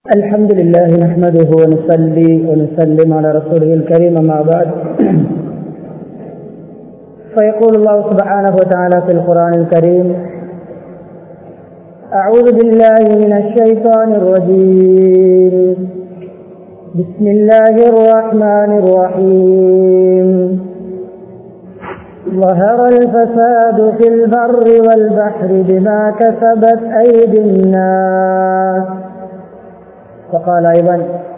الحمد لله نحمده ونصلي ونسلم على رسوله الكريم أما بعد فيقول الله سبحانه وتعالى في القرآن الكريم أعوذ بالله من الشيطان الرجيم بسم الله الرحمن الرحيم ظهر الفساد في البر والبحر بما كسبت أيدي الناس وقال أيضا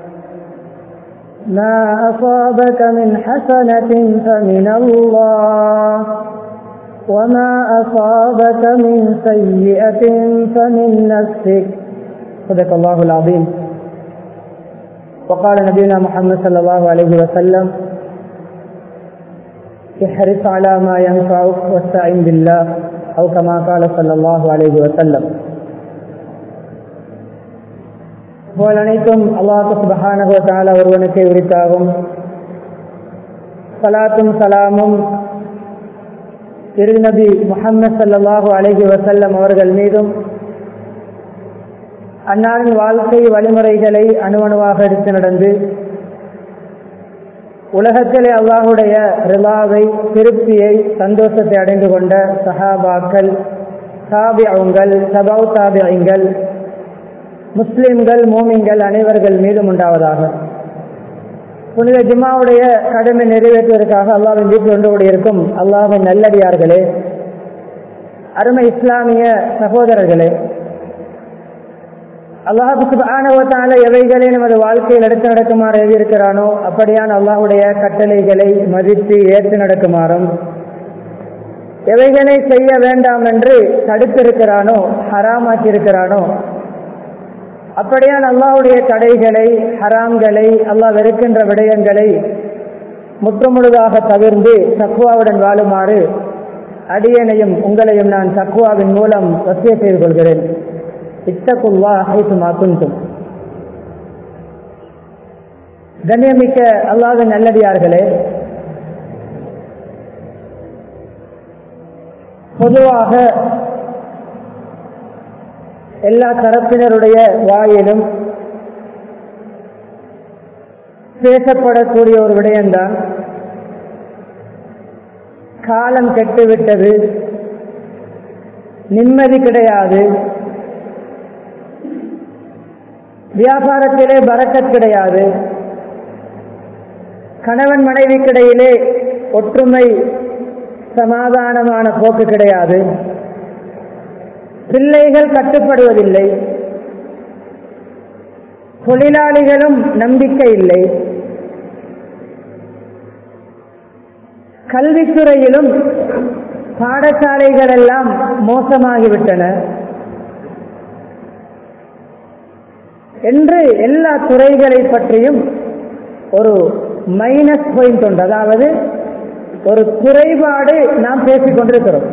ما أصابك من حسنة فمن الله وما أصابك من سيئة فمن نفسك صدق الله العظيم وقال نبينا محمد صلى الله عليه وسلم احرص على ما ينفعك واستعن بالله أو كما قال صلى الله عليه وسلم போல் அனைத்தும் அல்லாஹு சுபஹானஹு தஆலா ஒருவனுக்கு உரித்தாகும் சலாத்தும் சலாமும் திருநபி முஹம்மது ஸல்லல்லாஹு அலைஹி வஸல்லம் அவர்கள் மீதும் அன்னாரின் வாழ்க்கை வழிமுறைகளை அணுவணுவாக எடுத்து நடந்து உலகத்திலே அல்லாஹுடைய ரிலாவை திருப்தியை சந்தோஷத்தை அடைந்து கொண்ட சஹாபாக்கள் தாபியங்கள் சபௌ தாபியங்கள் முஸ்லிம்கள் மோமிங்கள் அனைவர்கள் மீதும் உண்டாவதாக புனித ஜிம்மாவுடைய கடமை நிறைவேற்றுவதற்காக அல்லாவின் வீட்டில் ஒன்று கூடியிருக்கும் அல்லாவின் நல்லடியார்களே அருமை இஸ்லாமிய சகோதரர்களே அல்லாஹுக்கு ஆணவத்தால எவைகளை நமது வாழ்க்கையில் எடுத்து நடக்குமாறு எழுதியிருக்கிறானோ அப்படியான அல்லாஹுடைய கட்டளைகளை மதித்து ஏற்று நடக்குமாறும் எவைகளை செய்ய வேண்டாம் என்று தடுத்திருக்கிறானோ ஹராமாக்கி இருக்கிறானோ அப்படியான் அல்லாஹுடைய தடைகளை ஹராம்களை அல்லாஹ் வெறுக்கின்ற விடயங்களை முற்றுமுழுதாக தவிர்ந்து தக்குவாவுடன் வாழுமாறு அடியனையும் உங்களையும் நான் தக்குவாவின் மூலம் வசிய செய்து கொள்கிறேன் இத்தகுல்லா ஹைசுமா குந்தும் கண்ணியமிக்க அல்லாவின் நல்லடியார்களே பொதுவாக எல்லா தரப்பினருடைய வாயிலும் பேசப்படக்கூடிய ஒரு விடயம்தான் காலம் கெட்டுவிட்டது நிம்மதி கிடையாது வியாபாரத்திலே பறக்கத் கிடையாது கணவன் மனைவிக்கிடையிலே ஒற்றுமை சமாதானமான போக்கு கிடையாது பிள்ளைகள் கட்டுப்படுவதில்லை தொழிலாளிகளும் நம்பிக்கை இல்லை கல்வித்துறையிலும் பாடசாலைகள் எல்லாம் மோசமாகிவிட்டன என்று எல்லா துறைகளை பற்றியும் ஒரு மைனஸ் பாயிண்ட் உண்டு அதாவது ஒரு குறைபாடு நாம் பேசிக் கொண்டிருக்கிறோம்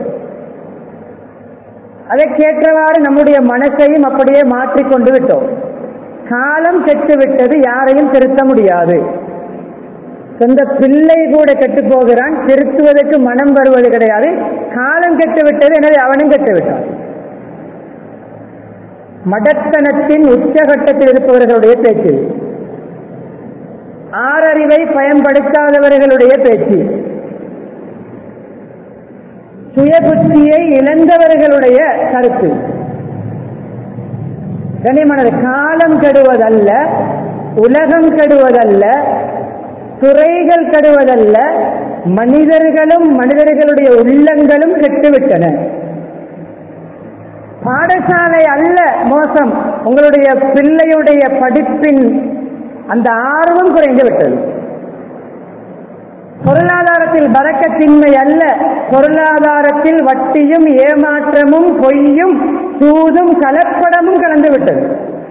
அதற்கேற்றவாறு நம்முடைய மனசையும் அப்படியே மாற்றிக்கொண்டு விட்டோம் காலம் கெட்டுவிட்டது யாரையும் திருத்த முடியாது சொந்த பிள்ளை கூட கெட்டு போகிறான் திருத்துவதற்கு மனம் வருவது கிடையாது காலம் கெட்டு விட்டது எனவே அவனும் கெட்டு விட்டான் மடத்தனத்தின் உச்சகட்டத்தில் இருப்பவர்களுடைய பேச்சு ஆறறிவை பயன்படுத்தாதவர்களுடைய பேச்சு சுயபுத்தியை இழந்தவர்களுடைய கருத்து கனிமனது காலம் கெடுவதல்ல உலகம் கெடுவதல்ல துறைகள் கெடுவதல்ல மனிதர்களும் மனிதர்களுடைய உள்ளங்களும் கெட்டுவிட்டன பாடசாலை அல்ல மோசம் உங்களுடைய பிள்ளையுடைய படிப்பின் அந்த ஆர்வம் குறைந்து விட்டது பொருளாதாரத்தில் பறக்கத்தின்மை அல்ல பொருளாதாரத்தில் வட்டியும் ஏமாற்றமும் பொய்யும் சூதும் கலப்படமும் கலந்து விட்டது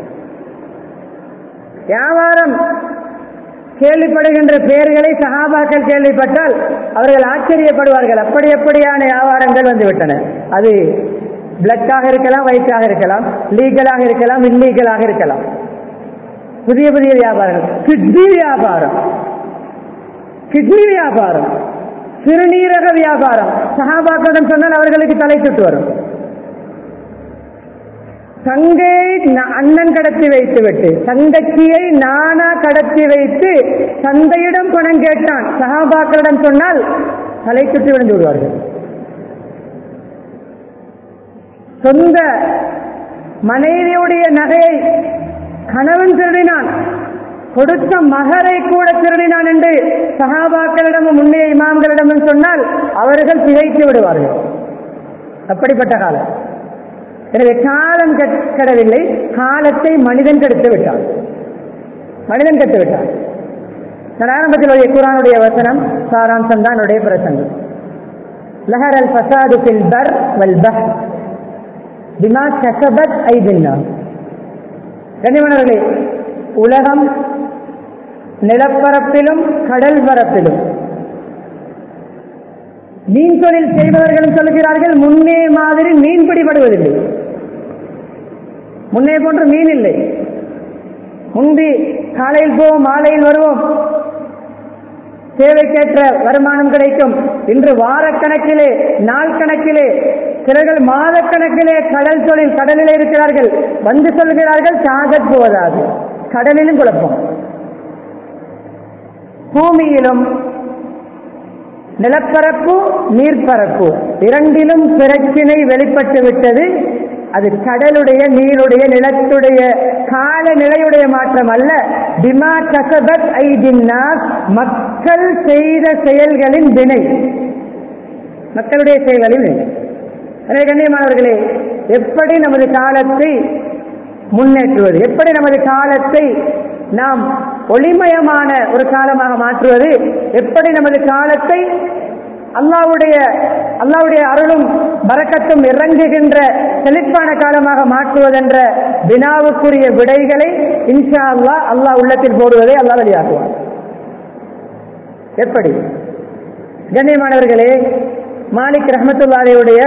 வியாபாரம் கேள்விப்படுகின்ற பெயர்களை சகாபாக்கள் கேள்விப்பட்டால் அவர்கள் ஆச்சரியப்படுவார்கள் அப்படி எப்படியான வியாபாரங்கள் வந்துவிட்டன அது பிளக்காக இருக்கலாம் ஒயிட்டாக இருக்கலாம் லீகலாக இருக்கலாம் இல்லீகலாக இருக்கலாம் புதிய புதிய வியாபாரங்கள் கிட்னி வியாபாரம் கிட்னி வியாபாரம் சிறுநீரக வியாபாரம் சகாபாக்களிடம் சொன்னால் அவர்களுக்கு தலை சுட்டு வரும் தங்கையை ந- அண்ணன் கடத்தி வைத்து விட்டு தங்கச்சியை நானா கடத்தி வைத்து தந்தையிடம் பணம் கேட்டான் சகாபாக்களிடம் சொன்னால் தலை சுற்றி விழுந்து விடுவார்கள் சொந்த மனைவியுடைய நகையை கணவன் திருடினான் கொடுத்த மகரை கூட திருடினான் என்று சகாபாக்களிடமும் முன்னைய இமாம்களிடமும் சொன்னால் அவர்கள் திகைத்து விடுவார்கள் அப்படிப்பட்ட காலம் எனவே காலம் கெட்- கெடவில்லை காலத்தை மனிதன் கெடுத்து விட்டான் மனிதன் கெட்டு விட்டான் நான் ஆரம்பத்தில் ஒரு குரானுடைய வசனம் சாராம்சம் தான் என்னுடைய பிரசங்கம் லஹர் அல் ஃபசாது ஃபில் பர் வல் பஹ் பிமா கசபத் ஐதின்னா கண்ணியமானவர்களே உலகம் நிலப்பரப்பிலும் கடல் பரப்பிலும் மீன் தொழில் செய்பவர்களும் சொல்கிறார்கள் முன்னே மாதிரி மீன் பிடிபடுவதில்லை முன்னே போன்ற மீன் இல்லை முந்தி காலையில் போவோம் மாலையில் வருவோம் தேவைக்கேற்ற வருமானம் கிடைக்கும் இன்று வாரக்கணக்கிலே நாள் கணக்கிலே சிலர்கள் மாதக்கணக்கிலே கடல் தொழில் கடலிலே இருக்கிறார்கள் வந்து சொல்கிறார்கள் சாகத் போவதாது கடலிலும் குழப்பம் பூமியிலும் நிலப்பரப்பு நீர்ப்பரப்பு இரண்டிலும் பிரச்சினை வெளிப்பட்டு விட்டது அது கடலுடைய நீருடைய நிலத்துடைய காலநிலையுடைய மாற்றம் அல்ல பிமா கசபத் ஐதின்னாஸ் மக்கள் செய்த செயல்களின் வினை மக்களுடைய செயல்களின் வினை எனவே கண்ணியமானவர்களே எப்படி நமது காலத்தை முன்னேற்றுவது எப்படி நமது காலத்தை நாம் ஒளிமயமான ஒரு காலமாக மாற்றுவது எப்படி நமது காலத்தை அல்லாவுடைய அல்லாவுடைய அருளும் பறக்கத்தும் இறங்குகின்ற செழிப்பான காலமாக மாற்றுவதென்ற வினாவுக்குரிய விடைகளை இன்ஷா அல்லாஹ் அல்லாஹ் உள்ளத்தில் போடுவதை அல்லாஹ் வெளியாக்குவார் எப்படி கண்ணியமானவர்களே மாலிக் ரஹமத்துல்லாரையுடைய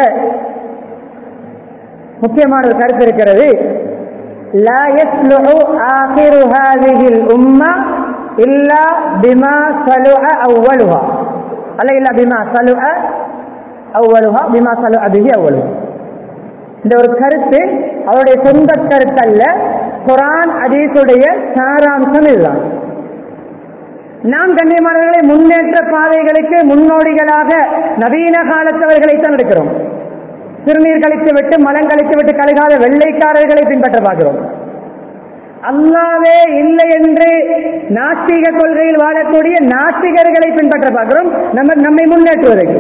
முக்கியமான ஒரு கருத்து இருக்கிறது لا يصلح آخر هذه الأمة إلا بما صلح أولها அல்ல இல்ல பிமா صلح أولها بما صلح به أولها இந்த ஒரு கருத்து அவருடைய சொந்த கருத்து அல்ல குரான் அதீசுடைய சாராம்சம் இதுதான் நாம் கண்ணியமானவர்களை முன்னேற்ற பாதைகளுக்கு முன்னோடிகளாக நவீன காலத்தவர்களைத்தான் இருக்கிறோம் சிறுநீர் கழித்து விட்டு மலம் கழித்து விட்டு கழுகாத வெள்ளைக்காரர்களை பின்பற்ற பார்க்கிறோம் அல்லாவே இல்லை என்று நாஸ்திக கொள்கையில் வாழக்கூடிய நாஸ்திகர்களை பின்பற்ற பார்க்கிறோம் நம்ம நம்மை முன்னேற்றுவதற்கு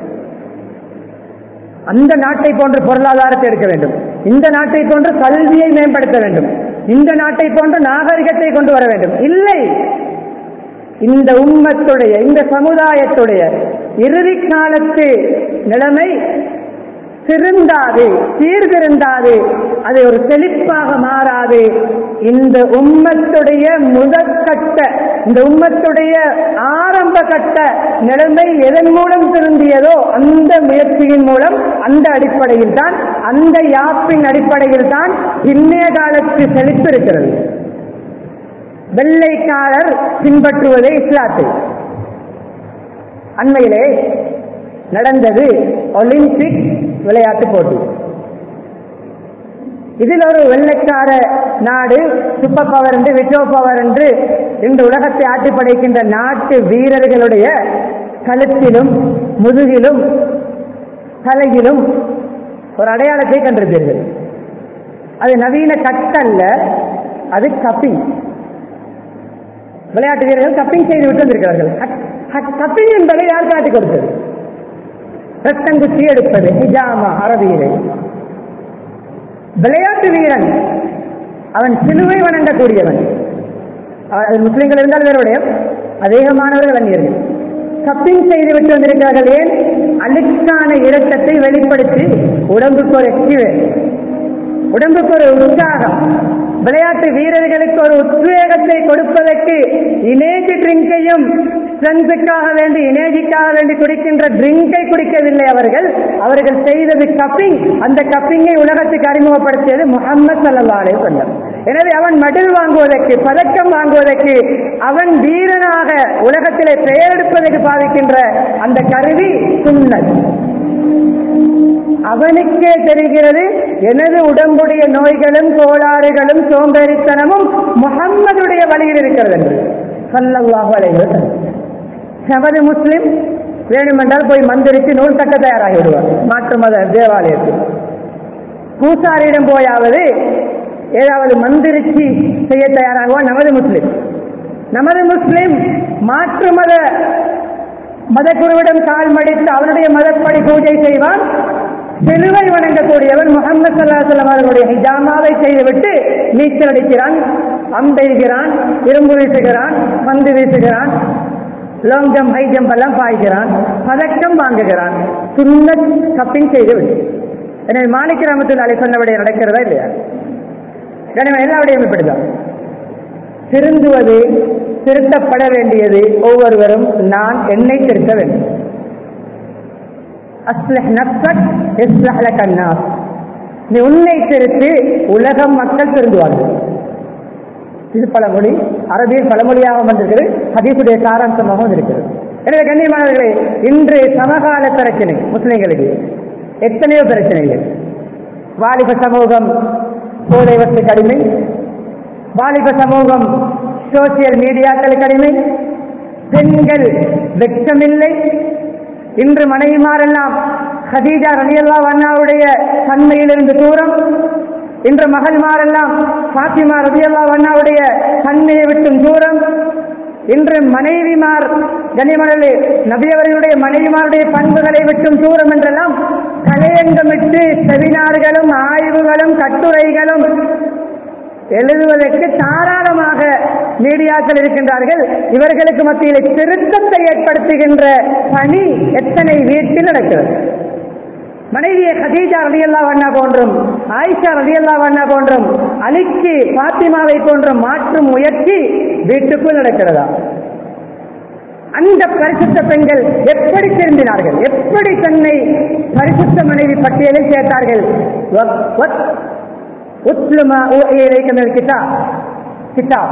அந்த நாட்டை போன்ற பொருளாதாரத்தை எடுக்க வேண்டும் இந்த நாட்டை போன்ற கல்வியை மேம்படுத்த வேண்டும் இந்த நாட்டை போன்ற நாகரிகத்தை கொண்டு வர வேண்டும் இல்லை இந்த உம்மத்துடைய இந்த சமுதாயத்துடைய இறுதி காலத்து நிலைமை திருந்தாது சீர்திருந்தாது அது ஒரு செழிப்பாக மாறாது இந்த உம்மத்துடைய முதற்கட்ட இந்த உம்மத்துடைய ஆரம்ப கட்ட நிலைமை எதன் மூலம் திருந்தியதோ அந்த முயற்சியின் மூலம் அந்த அடிப்படையில் தான் அந்த யாப்பின் அடிப்படையில் தான் இன்றைய காலத்து செழிப்பு இருக்கிறது வெள்ளைக்காரர் பின்பற்றுவதே இஸ்லாத்தை அண்மையிலே நடந்தது ஒலிம்பிக் விளையாட்டு போட்டி இதில் ஒரு வெள்ளைக்கார நாடு சூப்பர் பவர் என்று விட்டோ பவர் என்று இந்த உலகத்தை ஆட்டி படைக்கின்ற நாட்டு வீரர்களுடைய கழுத்திலும் முதுகிலும் தலையிலும் ஒரு அடையாளத்தை கண்டிருப்பீர்கள் அது நவீன கட்டல்ல அது கப்பிங் விளையாட்டு வீரர்கள் கப்பிங் செய்து விட்டு வந்திருக்கிறார்கள் கப்பிங் என்பதை யார் காட்டி கொடுத்தது ரத்தங்குச்சி எடுப்பது ஹிஜாமா அரபியிலே விளையாட்டு வீரன் அவன் சிலுவை வணங்கக்கூடியவன் அவ- அது முஸ்லிம்கள் இருந்தால் வேறுடைய அதிகமானவர்கள் அந்நியர்கள் கப்பிங் செய்து விட்டு வந்திருக்கிறார்கள் ஏன் அழுக்கான இரத்தத்தை வெளிப்படுத்தி உடம்புக்கு ஒரு எக்ஸ்டிவேட் உடம்புக்கு ஒரு உற்சாகம் விளையாட்டு வீரர்களுக்கு ஒரு உத்வேகத்தை கொடுப்பதற்கு இனேஜ் ட்ரிங்கையும் ஸ்ட்ரென்த்துக்காக வேண்டி இனேஜிக்காக வேண்டி குடிக்கின்ற ட்ரிங்கை குடிக்கவில்லை அவர்கள் அவர்கள் செய்தது கப்பிங் அந்த கப்பிங்கை உலகத்துக்கு அறிமுகப்படுத்தியது முகம்மது சல்லா அலைஹி வஸல்லம் எனவே அவன் மெடல் வாங்குவதற்கு பதக்கம் வாங்குவதற்கு அவன் வீரனாக உலகத்திலே பெயர் எடுப்பதற்கு பாவிக்கின்ற அந்த கருவி சுன்னத் அவனுக்கே தெரிகிறது எனது உடம்புடைய நோய்களும் கோளாறுகளும் சோம்பேறித்தனமும் முகம்மதுடைய வழியில் இருக்கிறது என்று சல்லல்லாஹு அலைஹி வஸல்லம் நமது முஸ்லிம் வேணுமென்றால் போய் மந்திரிச்சு நூல் கட்ட தயாராகி விடுவார் மாற்று மத தேவாலயத்தில் பூசாரியிடம் போயாவது ஏதாவது மந்திரிச்சு செய்ய தயாராகுவான் நமது முஸ்லிம் நமது முஸ்லிம் மாற்று மத மதகுருவிடம் கால் மடித்து அவனுடைய மதப்படி பூஜை செய்வான் சிலுவை வணங்கக்கூடியவன் முகமது சல்லாஹம் அவர்களுடைய ஹிஜாமாவை செய்துவிட்டு நீச்சல் அடிக்கிறான் அம்பெய்கிறான் இரும்பு வீசுகிறான் பந்து வீசுகிறான் லாங் ஜம்ப் ஹை ஜம்ப் எல்லாம் பாய்கிறான் பதக்கம் வாங்குகிறான் சுண்ண கப்பிங் செய்துவிட்டு எனவே மாணிக்க ராமத்தில் அலை சொன்னபடியே நடக்கிறதா இல்லையா எனவே எல்லா விடையும் இப்படிதான் திருந்துவது திருத்தப்பட வேண்டியது ஒவ்வொருவரும் நான் என்னை திருத்த வேண்டும் அஸ்லஹ் நஃப்ஸக் யஸ்லஹ் லக அன்னாஸ் நீ உன்னை திருத்தி உலகம் மக்கள் திருந்துவார்கள் இது பழமொழி அரபியில் பழமொழியாக வந்திருக்கிறது ஹதீசுடைய சாராம்சமாகவும் இருக்கிறது எனவே கண்ணியமானவர்களே இன்று சமகால பிரச்சனை முஸ்லிம்களுக்கு எத்தனையோ பிரச்சனைகள் வாலிப சமூகம் போதை வசதி கடுமை வாலிப சமூகம் சோசியல் மீடியாக்களுக்கு அடிமை பெண்கள் வெட்கமில்லை இன்று மனைவிமாரெல்லாம் ஹதீஜா ரலியல்லா அண்ணாவுடைய தன்மையிலிருந்து தூரம் இன்று மகள்மாரெல்லாம் பாத்திமா ரலியல்லா அண்ணாவுடைய தன்மையை விட்டும் தூரம் இன்று மனைவிமார் கனிமணலே நபியவர்களுடைய மனைவிமாருடைய பண்புகளை விட்டும் தூரம் என்றெல்லாம் தலையங்கமிட்டு செமினார்களும் ஆய்வுகளும் கட்டுரைகளும் எழுதுவதற்கு தாராளமாக மீடியாக்கள் இருக்கின்றார்கள் இவர்களுக்கு மத்தியில் திருத்தத்தை ஏற்படுத்துகின்ற பணி எத்தனை வீட்டில் நடக்கிறது மனைவியை ஹதீஜா ரலியல்லா வண்ணா போன்றும் ஆயிஷா ரலியல்லா வண்ணா போன்றும் அலிக்கு பாத்திமாவை போன்றும் மாற்றும் முயற்சி வீட்டுக்குள் நடக்கிறதா அந்த பரிசுத்த பெண்கள் எப்படி திரும்பினார்கள் எப்படி தன்னை பரிசுத்த மனைவி பட்டியலில் சேர்த்தார்கள் வ- வ- உத்லு மா ஊஹிய இலைக்க மினல் கிதாப் கிதாப்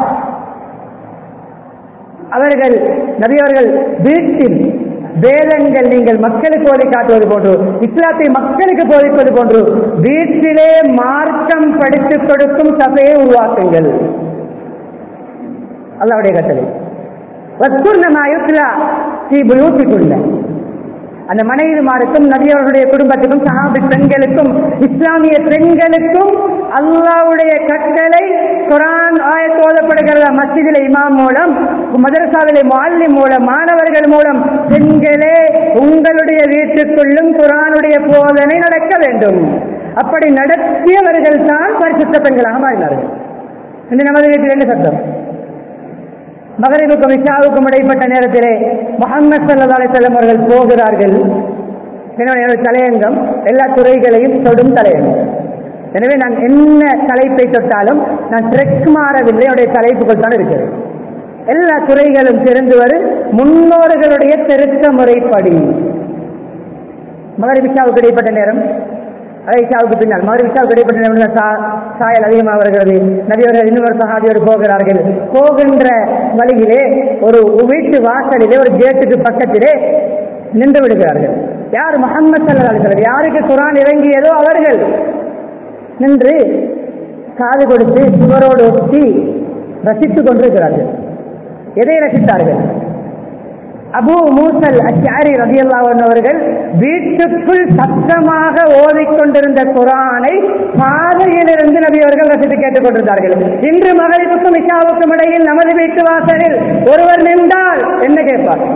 அவர்கள் நபி அவர்கள் வீட்டில் வேதங்கள் நீங்கள் மக்களுக்கு ஓதி காட்டுவது போன்று இஸ்லாத்தை மக்களுக்கு போதிப்பது போன்று வீட்டிலே மார்க்கம் படித்துக் கொடுக்கும் சபையை உருவாக்குங்கள் அல்லாவுடைய கட்டளை வஸ்துர்ணமா யுத்லா ஸ்ரீ புயூத்திக்குள்ள அந்த மனைவிமாருக்கும் நபியவர்களுடைய குடும்பத்துக்கும் சஹாபி பெண்களுக்கும் இஸ்லாமிய பெண்களுக்கும் அல்லாவுடைய கட்டளை குரான் ஆயத் ஓதப்படுகிற மஸ்ஜிதிலே இமாம் மூலம் மதரசாவிலே மாலி மூலம் மாணவர்கள் மூலம் பெண்களே உங்களுடைய வீட்டுக்குள்ளும் குரானுடைய போதனை நடக்க வேண்டும் அப்படி நடத்தியவர்கள் தான் பரிசுத்த பெண்களாக மாறினார்கள் இந்த நமது வீட்டில் என்ன சத்தம் மகரிபுக்கும் இஷாவுக்கும் இடைப்பட்ட நேரத்திலே முகமது சல்லா அலிசல்லம் அவர்கள் போகிறார்கள் எனவே எனது தலையங்கம் எல்லா துறைகளையும் தொடும் தலையங்கம் எனவே நான் என்ன தலைப்பை தொட்டாலும் நான் ட்ரெக் மாறவில்லை என்னுடைய தலைப்புகள் தான் இருக்கிறது எல்லா துறைகளும் தெரிந்து வரும் முன்னோர்களுடைய திருத்த முறைப்படி மகரிபிஷாவுக்கு இடைப்பட்ட நேரம் அலைஷாவுக்கு பின்னால் மகரிபிஷாவுக்கு இடைப்பட்ட நேரம் தான் சா- சாயல் அதிகமாக வருகிறது நபியவர்கள் இன்னொரு சகாபியோடு போகிறார்கள் போகின்ற வழியிலே ஒரு வீட்டு வாசலிலே ஒரு கேட்டுக்கு பக்கத்திலே நின்று விடுகிறார்கள் யார் முகமது சல்லா அலிஸ்லாம் யாருக்கு குரான் இறங்கியதோ அவர்கள் நின்று காது கொடுத்து சுவரோடு ஒட்டி ரசித்துக் கொண்டிருக்கிறார்கள் எதை ரசித்தார்கள் அபு மூசல் அச்சாரி ரதியல்லாவன் அவர்கள் வீட்டுக்குள் சத்தமாக ஓதிக்கொண்டிருந்த குரானை பாதையிலிருந்து நபி அவர்கள் ரசித்து கேட்டுக் கொண்டிருந்தார்கள் இன்று மகளிருக்கும் இஷாவுக்கும் இடையில் நமது வீட்டு வாசலில் ஒருவர் நின்றால் என்ன கேட்பார்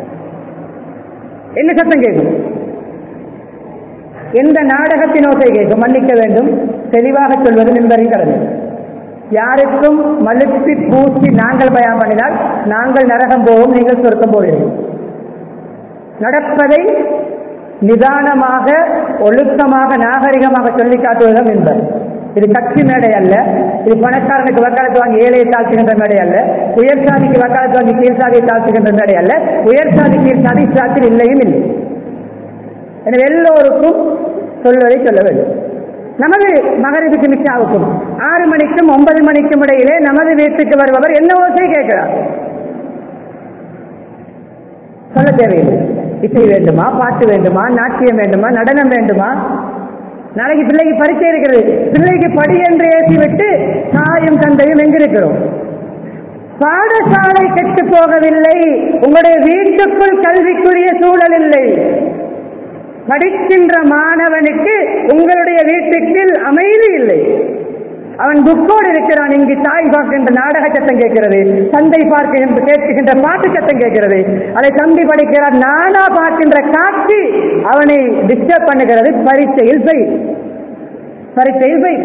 என்ன சத்தம் கேட்கும் எந்த நாடகத்தின் ஓசை கேட்கும் மன்னிக்க வேண்டும் தெளிவாக சொல்வது நின்பரின் கடமை யாருக்கும் மலுப்பி பூசி நாங்கள் பயம் பண்ணினால் நாங்கள் நரகம் போவோம் நீங்கள் சொர்க்கம் போவீர்கள் நடப்பதை நிதானமாக ஒழுக்கமாக நாகரிகமாக சொல்லி காட்டுவதும் என்பது இது கட்சி மேடை அல்ல இது பணக்காரனுக்கு வக்காலத்து வாங்கி ஏழையை தாழ்த்துகின்ற மேடை அல்ல உயர் சாதிக்கு வக்காலத்து வாங்கி கீழ் சாதியை தாழ்த்துகின்ற மேடை அல்ல உயர் சாதி கீழ் சாதி இஸ்லாத்தில் இல்லையும் இல்லை எனவே எல்லோருக்கும் சொல்வதை சொல்ல வேண்டும் நமது மகரிபுக்கு மிஷாவுக்கும் ஆறு மணிக்கும் ஒன்பது மணிக்கும் இடையிலே நமது வீட்டுக்கு வருபவர் என்ன ஓசை கேட்கிறார் சொல்ல தேவையில்லை இசை வேண்டுமா பாட்டு வேண்டுமா நாட்டியம் வேண்டுமா நடனம் வேண்டுமா நாளைக்கு பிள்ளைக்கு பரீட்சை இருக்கிறது பிள்ளைக்கு படி என்று ஏற்றிவிட்டு தாயும் தந்தையும் எங்கிருக்கிறோம் பாடசாலை கெட்டு போகவில்லை உங்களுடைய வீட்டுக்குள் கல்விக்குரிய சூழல் இல்லை படிக்கின்ற மாணவனுக்கு உங்களுடைய வீட்டுக்கு அமைதி இல்லை அவன் புக்கோடு இருக்கிறான் இங்கு தாய் பார்க்கின்ற நாடக சத்தம் கேட்கிறது தந்தை பார்க்கின்ற கேட்கின்ற பாட்டு சத்தம் கேட்கிறது அதை தம்பி படிக்கிறார் நானா பார்க்கின்ற காட்சி அவனை டிஸ்டர்ப் பண்ணுகிறது பரீட்சையில் போய் பரீட்சையில் போய்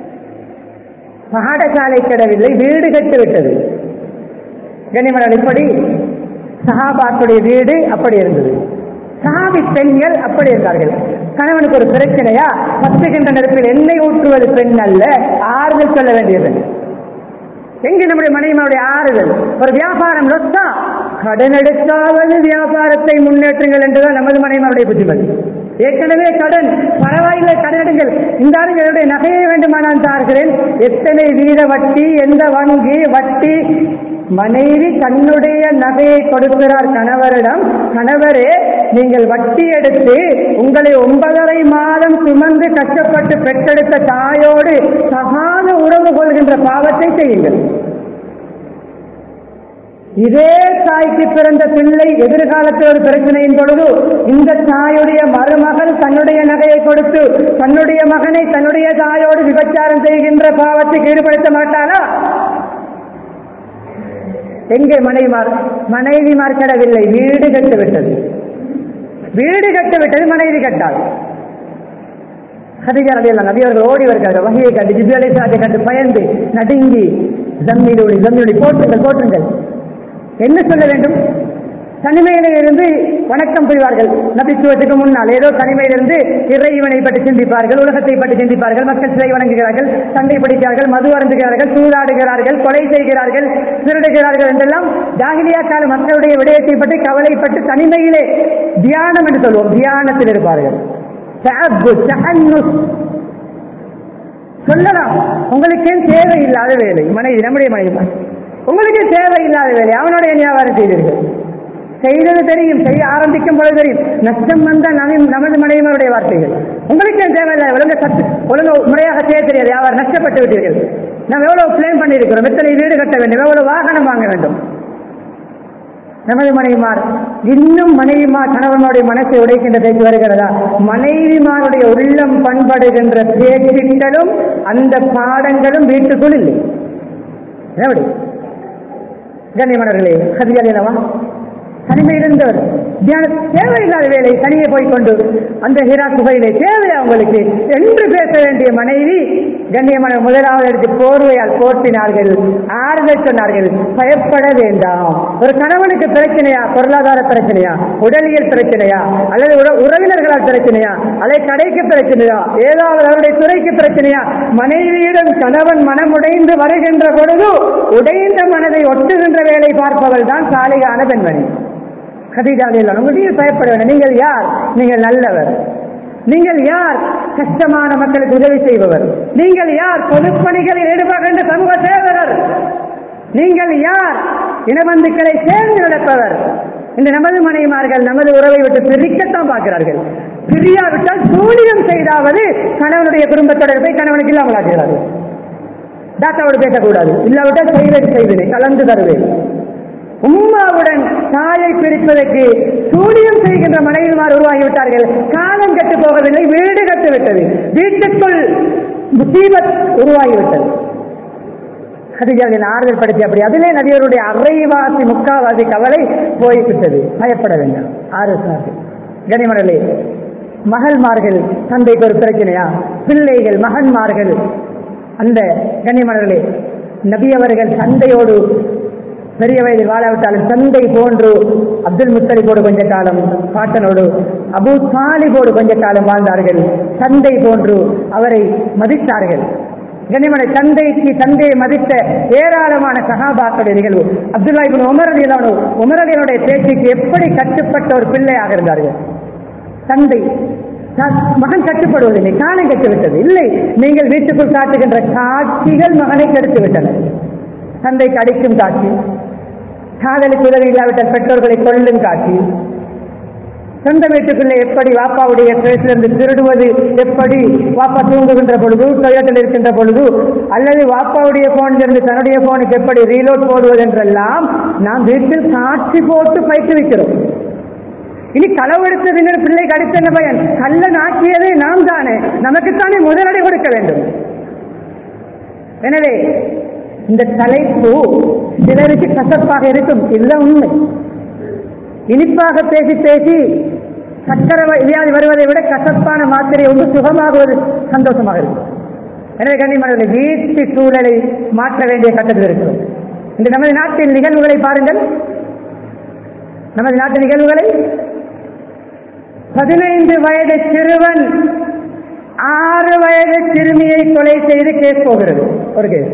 பாடசாலை கிடவில்லை வீடு கட்டு விட்டது கனிமலர் இப்படி சஹாபாத்துடைய வீடு அப்படி இருந்தது சஹாபி பெண்கள் அப்படி இருந்தார்கள் கணவனுக்கு ஒரு பிரச்சனையா பத்துகின்ற நெருப்பில் எண்ணெய் ஊற்றுவது பெண் அல்ல ஆறுதல் சொல்ல வேண்டிய பெண் எங்க நம்முடைய மனைவியுடைய ஆறுதல் ஒரு வியாபாரம் லொத்தா கடன் எடுத்தாவது வியாபாரத்தை முன்னேற்றுங்கள் என்றுதான் நமது மனைவியுடைய புத்திமதி ஏற்கனவே கடன் பரவாயில்லை கடன் எடுங்கள் இந்த ஆளுங்க என்னுடைய நகையை வேண்டுமானால் தாருகிறேன் எத்தனை வீத வட்டி எந்த வங்கி வட்டி மனைவி தன்னுடைய நகையை கொடுக்கிறார் கணவரிடம் கணவரே நீங்கள் வட்டி எடுத்து உங்களை ஒன்பதரை மாதம் சுமந்து கஷ்டப்பட்டு பெற்றெடுத்த தாயோடு சகாத உறவு கொள்கின்ற பாவத்தை செய்யுங்கள் இதே தாய்க்கு பிறந்த பிள்ளை எதிர்காலத்தில் ஒரு பிரச்சனையின் பொழுது இந்த தாயுடைய மருமகள் தன்னுடைய நகையை கொடுத்து தன்னுடைய மகனை தன்னுடைய தாயோடு விபச்சாரம் செய்கின்ற பாவத்துக்கு ஈடுபடுத்த மாட்டானா எங்கே மனைவிமார் மனைவிமார் கெடவில்லை வீடு கட்டு விட்டது வீடு கட்டு விட்டது மனைவி கட்டாள் ஹதிஜா அலி நபி அவர்கள் ஓடி வருகிறார்கள் வகையை கண்டு ஜிபி சாட்டை கண்டு பயந்து நடுங்கி ஜம்மீலோடி ஜம்மீலோடி போற்றுங்கள் போற்றுங்கள் என்ன சொல்ல வேண்டும் தனிமையில இருந்து வணக்கம் புரிவார்கள் நபித்துவத்துக்கு முன்னால் ஏதோ தனிமையிலிருந்து இறைவனை பற்றி சிந்திப்பார்கள் உலகத்தை பற்றி சிந்திப்பார்கள் மக்கள் சிலை வணங்குகிறார்கள் சண்டை பிடிக்கிறார்கள் மது அருந்துகிறார்கள் சூதாடுகிறார்கள் கொலை செய்கிறார்கள் திருடுகிறார்கள் என்றெல்லாம் ஜாகிலியா கால மக்களுடைய விடயத்தை பற்றி கவலைப்பட்டு தனிமையிலே தியானம் என்று சொல்வோம் தியானத்தில் இருப்பார்கள் சொல்லலாம் உங்களுக்கு தேவையில்லாத வேலை மனைவி நம்முடைய மனைவி உங்களுக்கு தேவையில்லாத வேலை அவனுடைய வியாபாரம் செய்தீர்கள் செய்தது தெரியும் செய்ய ஆரம்பிக்கும் பொழுது தெரியும் நஷ்டம் வந்த நமது மனைவியருடைய வார்த்தைகள் உங்களுக்கு தேவையில்லை ஒழுங்க சத்து ஒழுங்கு முறையாக செய்ய தெரியாது வியாபாரம் நஷ்டப்பட்டு விட்டீர்கள் நாம் எவ்வளவு பிளேன் பண்ணியிருக்கிறோம் எத்தனை வீடு கட்ட வேண்டும் எவ்வளவு வாகனம் வாங்க வேண்டும் நமது மனைவிமார் இன்னும் மனைவிமார் கணவனுடைய மனசை உடைக்கின்ற பேச்சு வருகிறதா மனைவிமாருடைய உள்ளம் பண்படுகின்ற பேச்சிட்டலும் அந்த பாடங்களும் வீட்டுக்குள் இல்லை எப்படி கண்ணியமனர்களே ஹதிகளேனவா தனிமையில் இருந்தவர் தியான தேவையில்லாத வேலை தனியே போய்கொண்டு அந்த ஹிரா குகையிலே தேவையா உங்களுக்கு என்று பேச வேண்டிய மனைவி கண்ணியமான முதலாவது எடுத்து போர்வையால் போர்த்தினார்கள் ஆறுதல் சொன்னார்கள் பயப்பட வேண்டாம் ஒரு கணவனுக்கு பிரச்சனையா பொருளாதார பிரச்சனையா உடலியல் பிரச்சனையா அல்லது உறவினர்களால் பிரச்சனையா அல்லது கடைக்கு பிரச்சனையா ஏதாவது அவருடைய துறைக்கு பிரச்சனையா மனைவியிடம் கணவன் மனம் உடைந்து வருகின்ற பொழுது உடைந்த மனதை ஒட்டுகின்ற வேலை பார்ப்பவள் தான் சாலிகான பெண்மணி கதிஜாலியில் உங்களுடைய பயப்பட வேண்டும் நீங்கள் யார் நீங்கள் நல்லவர் நீங்கள் யார் கஷ்டமான மக்களுக்கு உதவி செய்பவர் நீங்கள் யார் பொதுப்பணிகளில் ஈடுபடுகின்ற சமூக சேவகர் நீங்கள் யார் இனபந்துக்களை சேர்ந்து நடப்பவர் இந்த நமது மனைவிமார்கள் நமது உறவை விட்டு பிரிக்கத்தான் பார்க்கிறார்கள் பிரியாவிட்டால் சூனியம் செய்தாவது கணவனுடைய குடும்பத்தோட போய் கணவனுக்கு இல்லாமல் ஆக்குகிறார்கள் டாக்டரோடு பேசக்கூடாது இல்லாவிட்டால் செய்வது செய்வேன் கலந்து தருவேன் உம்மாவுடன் தாயை பிரிப்பதற்கு சூனியம் செய்கின்ற மனைவிமார் உருவாகிவிட்டார்கள் காலம் கட்டு போகவில்லை வீடு கட்டு விட்டது வீட்டுக்குள் முசீபத் உருவாகிவிட்டது ஹதிஜாவின் ஆறுதல் படுத்தி அப்படி அதிலே நதியருடைய அரைவாசி முக்காவாசி கவலை போய்விட்டது பயப்பட வேண்டாம் ஆறு கனிமணலே மகள்மார்கள் தந்தைக்கு ஒரு பிரச்சனையா பிள்ளைகள் மகன்மார்கள் அந்த கனிமணர்களே நபியவர்கள் தந்தையோடு பெரிய வயதில் வாழாவிட்டாலும் தந்தை போன்று அப்துல் முத்தலிபோடு கொஞ்ச காலம் பாட்டனோடு அபு தாலிபோடு கொஞ்ச காலம் வாழ்ந்தார்கள் தந்தை போன்று அவரை மதித்தார்கள் கனிமனை தந்தைக்கு தந்தையை மதித்த ஏராளமான சகாபாக்களுடைய நிகழ்வு அப்துல்லா இபின் உமர் அலியலானோ உமர் அலியனுடைய பேச்சுக்கு எப்படி கட்டுப்பட்ட ஒரு பிள்ளையாக இருந்தார்கள் தந்தை மகன் கட்டுப்படுவதில்லை காலம் கட்டுவிட்டது இல்லை நீங்கள் வீட்டுக்குள் காட்டுகின்ற காட்சிகள் மகனை கெடுத்து விட்டன தந்தைக்கு அடிக்கும் காட்சி காதலுக்கு உதவி இல்லாவிட்டால் பெற்றோர்களை கொள்ளும் காட்சி சொந்த வீட்டுக்குள்ளே எப்படி வாப்பாவுடைய பேசிலிருந்து திருடுவது எப்படி வாப்பா தூங்குகின்ற பொழுது டொயோட்டில் இருக்கின்ற பொழுது அல்லது வாப்பாவுடைய போனிலிருந்து தன்னுடைய போனுக்கு எப்படி ரீலோட் போடுவது என்றெல்லாம் நாம் வீட்டில் சாட்சி போட்டு பயிற்றுவிக்கிறோம் இனி களவெடுத்த தினர் பிள்ளைக்கு அடுத்த என்ன பயன் கள்ளன் ஆக்கியதே நாம் தானே நமக்குத்தானே முதலடை கொடுக்க வேண்டும் எனவே இந்த தலைப்பு சிலருக்கு கசப்பாக இருக்கும் இதுதான் உண்மை இனிப்பாக பேசி பேசி சக்கர வியாதி வருவதை விட கசப்பான மாத்திரை ஒன்று சுகமாகுவது சந்தோஷமாக இருக்கும் எனவே கண்ணியமான வீட்டு சூழலை மாற்ற வேண்டிய கட்டத்தில் இருக்கிறோம் இந்த நமது நாட்டின் நிகழ்வுகளை பாருங்கள் நமது நாட்டு நிகழ்வுகளை பதினைந்து வயது சிறுவன் ஆறு வயது சிறுமியை கொலை செய்து கேஸ் போகிறது ஒரு கேஸ்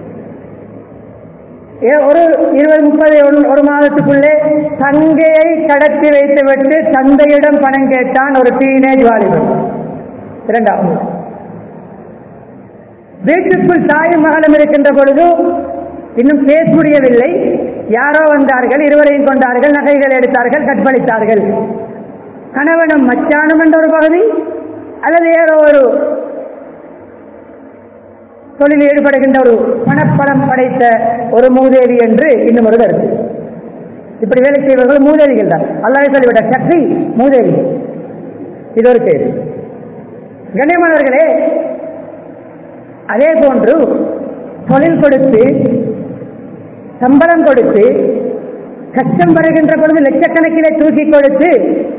ஏ- ஒரு இருபது முப்பது ஒரு- ஒரு மாதத்துக்குள்ளே தங்கையை கடத்தி வைத்துவிட்டு தந்தையிடம் பணம் கேட்டான் ஒரு டீனேஜ் வாலிபன் இரண்டாவது வீட்டுக்குள் தாயும் மகளும் இருக்கின்ற பொழுது இன்னும் கேஸ் முடியவில்லை யாரோ வந்தார்கள் இருவரையும் கொண்டார்கள் நகைகள் எடுத்தார்கள் கற்பழித்தார்கள் கணவனும் மச்சானும் என்ற ஒரு பகுதி அல்லது ஏதோ ஒரு தொழில் ஈடுபடுகின்ற ஒரு பணப்படம் படைத்த ஒரு மூதேவி என்று இன்னும் ஒரு கருத்து இப்படி வேலை செய்வர்கள் மூதேவிகள் தான் அல்லாவே சொல்லிவிட்ட சக்தி மூதேவி இது ஒரு பேர் கண்ணியமானவர்களே அதே போன்று தொழில் கொடுத்து சம்பளம் கொடுத்து கஷ்டம் வருகின்ற பொழுது லட்சக்கணக்கிலே தூக்கி கொடுத்து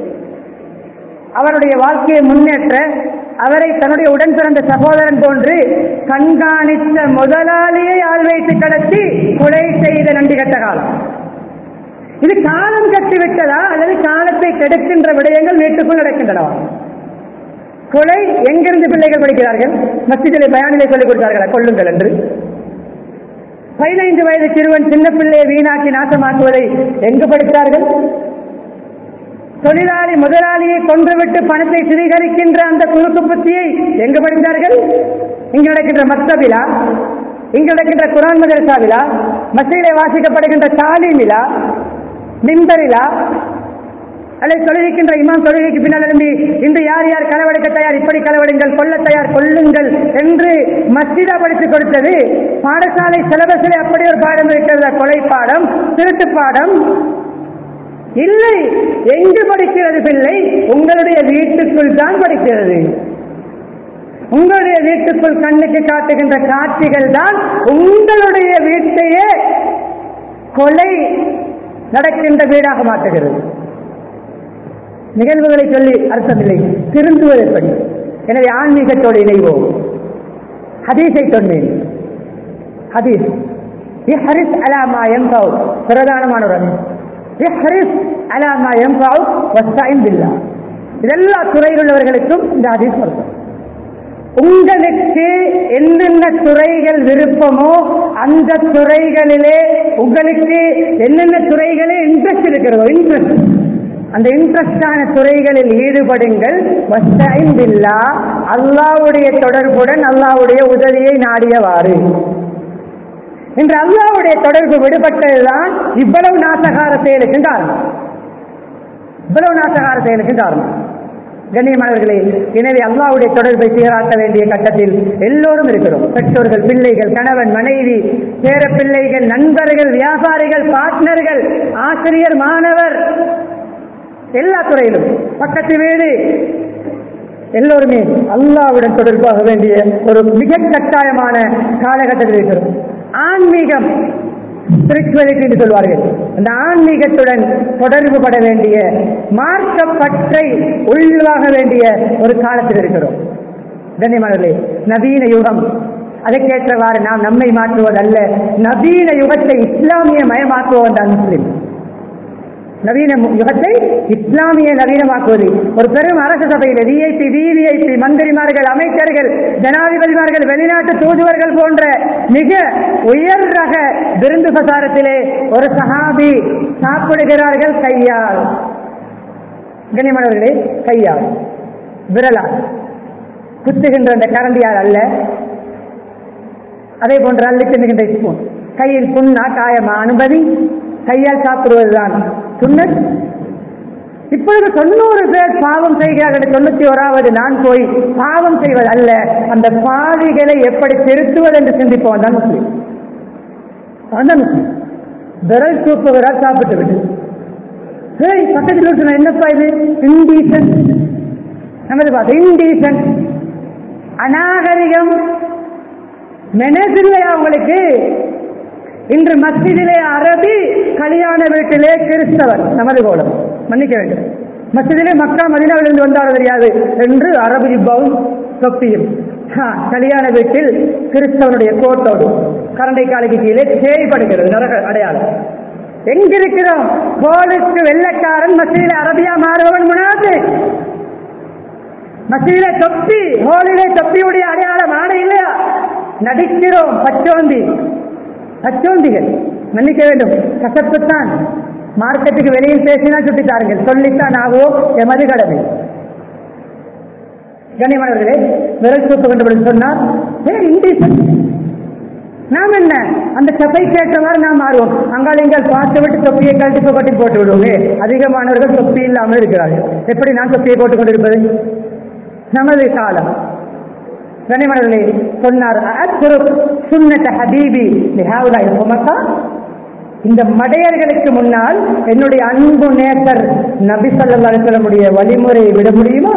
அவருடைய வாழ்க்கையை முன்னேற்ற அவரை தன்னுடைய உடன் பிறந்த சகோதரன் போன்று கண்காணித்த முதலாளியை ஆள் வைத்து கடத்தி கொலை செய்த நன்றி கட்ட காலம் இது காலம் கட்டிவிட்டதா அல்லது காலத்தை கெடுக்கின்ற விடயங்கள் வீட்டுக்குள் நடக்கின்றனவா கொலை எங்கிருந்து பிள்ளைகள் படிக்கிறார்கள் மத்தியிலே பயானிலே சொல்லிக் கொடுத்தார்களா கொள்ளுங்கள் என்று பதினைந்து வயது சிறுவன் சின்ன பிள்ளையை வீணாக்கி நாசமாக்குவதை எங்கு படித்தார்கள் தொழிலாளி முதலாளியை கொன்றுவிட்டு பணத்தை சுவீகரிக்கின்ற அந்த குறுக்கு புத்தியை எங்கு படித்தார்கள் இங்கு நடக்கின்ற மக்தபிலா இங்கு நடக்கின்ற குரான் மதரசாவிலா மசீலை வாசிக்கப்படுகின்ற தாலீமிலா மிம்பரிலா அல்லது தொழுகின்ற இமாம் தொழுகைக்கு பின்னால் எழும்பி இன்று யார் யார் களவெடுக்க தயார் இப்படி களவெடுங்கள் கொல்ல தயார் கொல்லுங்கள் என்று மஸ்ஜிதா படித்துக் கொடுத்தது பாடசாலை சிலபஸில் அப்படி ஒரு பாடம் இருக்கிறது கொலை பாடம் திருட்டு பாடம் இல்லை எங்கு படிக்கிறது பிள்ளை உங்களுடைய வீட்டுக்குள் தான் படிக்கிறது உங்களுடைய வீட்டுக்குள் கண்ணுக்கு காட்டுகின்ற காட்சிகள் தான் உங்களுடைய வீட்டையே கொலை நடக்கின்ற வீடாக மாற்றுகிறது நிகழ்வுகளை சொல்லி அர்த்தமில்லை திருந்துவது எப்படி எனவே ஆன்மீகத்தோடு இணைவோம் ஹதீஸை சொன்னேன் ஹதீஸ் இஹ்ரிஸ் அலா மா யன்ஃபவு பிரதானமான ஒரு ஹதீஸ் இஹ்ரிஸ் அலா மா யன்ஃபவு வஸ்தஈன் பில்லாஹ் இதெல்லா துறையில் உள்ளவர்களுக்கும் இந்த ஹதீஸ் பொருத்தம் உங்களுக்கு என்னென்ன துறைகள் விருப்பமோ அந்த துறைகளிலே உங்களுக்கு என்னென்ன துறைகளே இன்ட்ரெஸ்ட் இருக்கிறதோ இன்ட்ரெஸ்ட் அந்த இன்ட்ரெஸ்டான துறைகளில் ஈடுபடுங்கள் வஸ்தஈன் பில்லாஹ் அல்லாஹ்வுடைய தொடர்புடன் அல்லாஹ்வுடைய உதவியை நாடியவாறு இன்று அல்லாஹ்வுடைய தொடர்பு விடுபட்டதுதான் இவ்வளவு நாசகார செயலுக்கு காரணம் இவ்வளவு நாசகார செயலுக்கு காரணம் கண்ணியமானவர்களே எனவே அல்லாஹ்வுடைய தொடர்பை சீராட்ட வேண்டிய கட்டத்தில் எல்லோரும் இருக்கிறோம் பெற்றோர்கள் பிள்ளைகள் கணவன் மனைவி பேர பிள்ளைகள் நண்பர்கள் வியாபாரிகள் பார்ட்னர்கள் ஆசிரியர் மாணவர் எல்லா துறையிலும் பக்கத்து வீடு எல்லோருமே அல்லாவுடன் தொடர்பாக வேண்டிய ஒரு மிக கட்டாயமான காலகட்டத்தில் இருக்கிறோம் ஆன்மீகம் ஸ்பிரிச்சுவலிட்டி என்று சொல்வார்கள் அந்த ஆன்மீகத்துடன் தொடர்பு பட வேண்டிய மார்க்கப்பற்றை உள்வாக வேண்டிய ஒரு காலத்தில் இருக்கிறோம் கண்ணியமானவர்களே நவீன யுகம் அதற்கேற்றவாறு நாம் நம்மை மாற்றுவதல்ல நவீன யுகத்தை இஸ்லாமிய மயமாக்குவன் தான் முஸ்லிம் நவீன மு- யுகத்தை இஸ்லாமிய நவீனமாக்குவது ஒரு பெரும் அரச சபையில் விஐபி விவிஐபி மந்திரிமார்கள் அமைச்சர்கள் ஜனாதிபதிமார்கள் வெளிநாட்டு தூதுவர்கள் போன்ற மிக உயர் ரக விருந்து பிரசாரத்திலே ஒரு சஹாபி சாப்பிடுகிறார்கள் கையால் கனிமணவர்களே கையால் விரலால் குத்துகின்ற அந்த கரண்டியால் அல்ல அதே போன்று அள்ளி தின்னுகின்ற ஸ்பூன் கையில் புண்ணா காயமா அனுமதி கையால் சாப்பிடுவதுதான் சுண்ணத் இப்பொழுது தொண்ணூறு பேர் பாவம் செய்கிறார்கள் தொண்ணூத்தி ஓராவது நான் போய் பாவம் செய்வது அல்ல அந்த பாவிகளை எப்படி திருத்துவது என்று சிந்திப்பவன் தான் முஸ்லீம் அவன் தான் முஸ்லீம் விரல் தூக்குகிறார் சாப்பிட்டு விட்டு ஏய் பக்கத்தில் இருக்கிற என்னப்பா இது இண்டீசன் நமது பார்த்து இண்டீசன் அநாகரிகம் மெனதில்லையா உங்களுக்கு இன்று மஸ்ஜிதிலே அரபி கல்யாண வீட்டிலே கிறிஸ்தவர் நமது கோலம் மன்னிக்க வேண்டும் மஸ்ஜிதிலே மக்கா மதினாவிலிருந்து வந்தாலும் தெரியாது என்று அரபி ஜிப்பாவும் தொப்பியும் ஹா, கல்யாண வீட்டில் கிறிஸ்தவனுடைய கோட்டோடு கரண்டை காலைக்கு கீழே தேய்படுகிறது நரக அடையாளம் எங்கிருக்கிறோம் கோலுக்கு வெள்ளக்காரன் மசீல அரபியா மாறுபவன் முனாது மசீல தொப்பி ஹோலிலே தொப்பியுடைய அடையாளம் ஆடை இல்லையா நடிக்கிறோம் பச்சோந்தி பச்சோந்திகள் மன்னிக்க வேண்டும் கசப்புத்தான் மார்க்கெட்டுக்கு வெளியில் பேசினால் சுட்டித்தாருங்கள் சொல்லித்தான் ஆகுவோம் எமது கடமை கண்ணியமானவர்களே விரல் தூக்க வேண்டும் என்று சொன்னால் ஏ இண்டீசன் நாம் என்ன அந்த சபைக்கு ஏற்றவாறு நாம் மாறுவோம் அங்கால் எங்கால் பார்த்து விட்டு தொப்பியை கழட்டி கொட்டி போட்டு விடுவோமே அதிகமானவர்கள் தொப்பி இல்லாமல் இருக்கிறார்கள் எப்படி நான் தொப்பியை போட்டுக் கொண்டிருப்பது நமது காலம் கனிமணர்களே சொன்னார் அத்குரு சுன்னத ஹபீபி லிஹாவுலா சுமக்கா இந்த மடையர்களுக்கு முன்னால் என்னுடைய அன்பு நேசர் நபி ஸல்லல்லாஹு அலைஹி வஸல்லமுடைய வழிமுறையை விட முடியுமா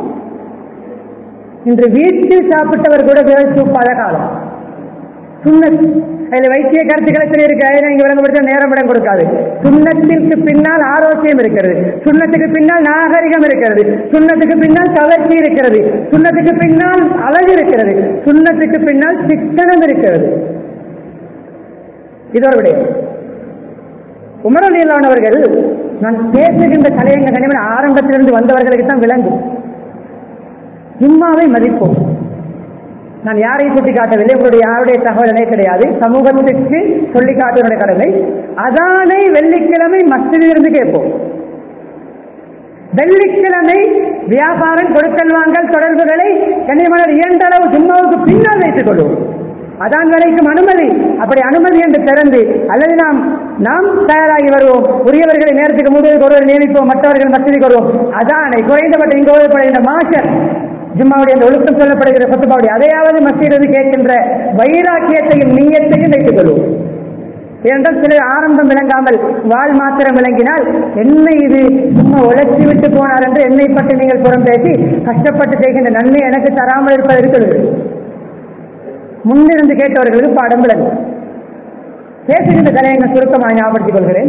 இன்று வீட்டில் சாப்பிட்டவர் கூட விரல் தூப்பாத காலம் சுண்ணத் அதில் வைத்திய கருத்துக்களை சொல்லி இருக்கு அதை இங்க விளங்கப்படுத்த நேரம் இடம் கொடுக்காது சுண்ணத்திற்கு பின்னால் ஆரோக்கியம் இருக்கிறது சுண்ணத்துக்கு பின்னால் நாகரிகம் இருக்கிறது சுண்ணத்துக்கு பின்னால் கவர்ச்சி இருக்கிறது சுண்ணத்துக்கு பின்னால் அழகு இருக்கிறது சுண்ணத்துக்கு பின்னால் சிக்கனம் இருக்கிறது இதோட விடயம் உமரலியலானவர்கள் நான் பேசுகின்ற தலையங்க கனிமன் ஆரம்பத்திலிருந்து வந்தவர்களுக்கு தான் விளங்கும் ஜும்மாவை மதிப்போம் நான் யாரையும் சுட்டி காட்டவில்லை உங்களுடைய யாருடைய தகவலே கிடையாது சமூகத்துக்கு சொல்லி காட்டுவனுடைய கடமை அதானை வெள்ளிக்கிழமை மஸ்ஜிதிலிருந்து கேட்போம் வெள்ளிக்கிழமை வியாபாரம் கொடுக்கல் வாங்கல் தொடர்புகளை கன்னிமலர் இயன்றளவு ஜும்மாவுக்கு பின்னால் வைத்துக் கொள்வோம் அதான் வரைக்கும் அனுமதி அப்படி அனுமதி என்று திறந்து அல்லது நாம் நாம் தயாராகி வருவோம் உரியவர்களை நேரத்துக்கு முடிவுக்கு ஒருவர் நியமிப்போம் மற்றவர்கள் மசதிக்கு வருவோம் அதானை குறைந்தபட்ட இங்கு ஓதப்படுகின்ற மாஷர் ஜும்மாவுடைய அந்த ஒழுக்கம் சொல்லப்படுகிற சொத்துப்பாவுடைய அதையாவது மசீரது கேட்கின்ற வைராக்கியத்தையும் நீயத்தையும் வைத்துக் கொள்வோம் ஏனென்றால் சிலர் ஆரம்பம் விளங்காமல் வாழ் மாத்திரம் விளங்கினால் என்ன இது சும்மா உழைச்சி விட்டு போனார் என்று என்னை பற்றி நீங்கள் புறம் பேசி கஷ்டப்பட்டு செய்கின்ற நன்மை எனக்கு தராமல் இருப்பது இருக்கிறது முன்னிருந்து கேட்டவர்களுக்கு பாடம் விளங்கும் பேசுகின்ற தலையங்க சுருக்கமாக ஞாபகப்படுத்திக் கொள்கிறேன்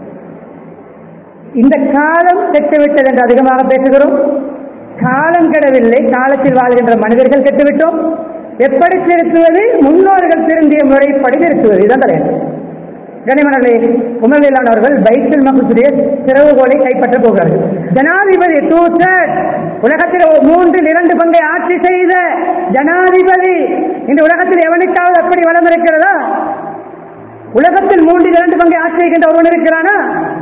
இந்த காலம் கெட்டுவிட்டது என்று அதிகமாக பேசுகிறோம் காலம் கெடவில்லை காலத்தில் வாழ்கின்ற மனிதர்கள் கெட்டுவிட்டோம் எப்படி திருத்துவது முன்னோர்கள் திருந்திய முறைப்படி திருத்துவது இதுதான் தலையங்கம் கனிமணர்களே உமர்வேலானவர்கள் பைக்கில் மக்களுடைய திறவுகோலை கைப்பற்ற போகிறார்கள் ஜனாதிபதி தூசர் உலகத்தில் மூன்றில் இரண்டு பங்கை ஆட்சி செய்த ஜனாதிபதி இந்த உலகத்தில் எவனுக்காவது அப்படி வளம் இருக்கிறதா உலகத்தில் மூன்றில் இரண்டு பங்கை ஆட்சி செய்கின்ற ஒருவன் இருக்கிறானா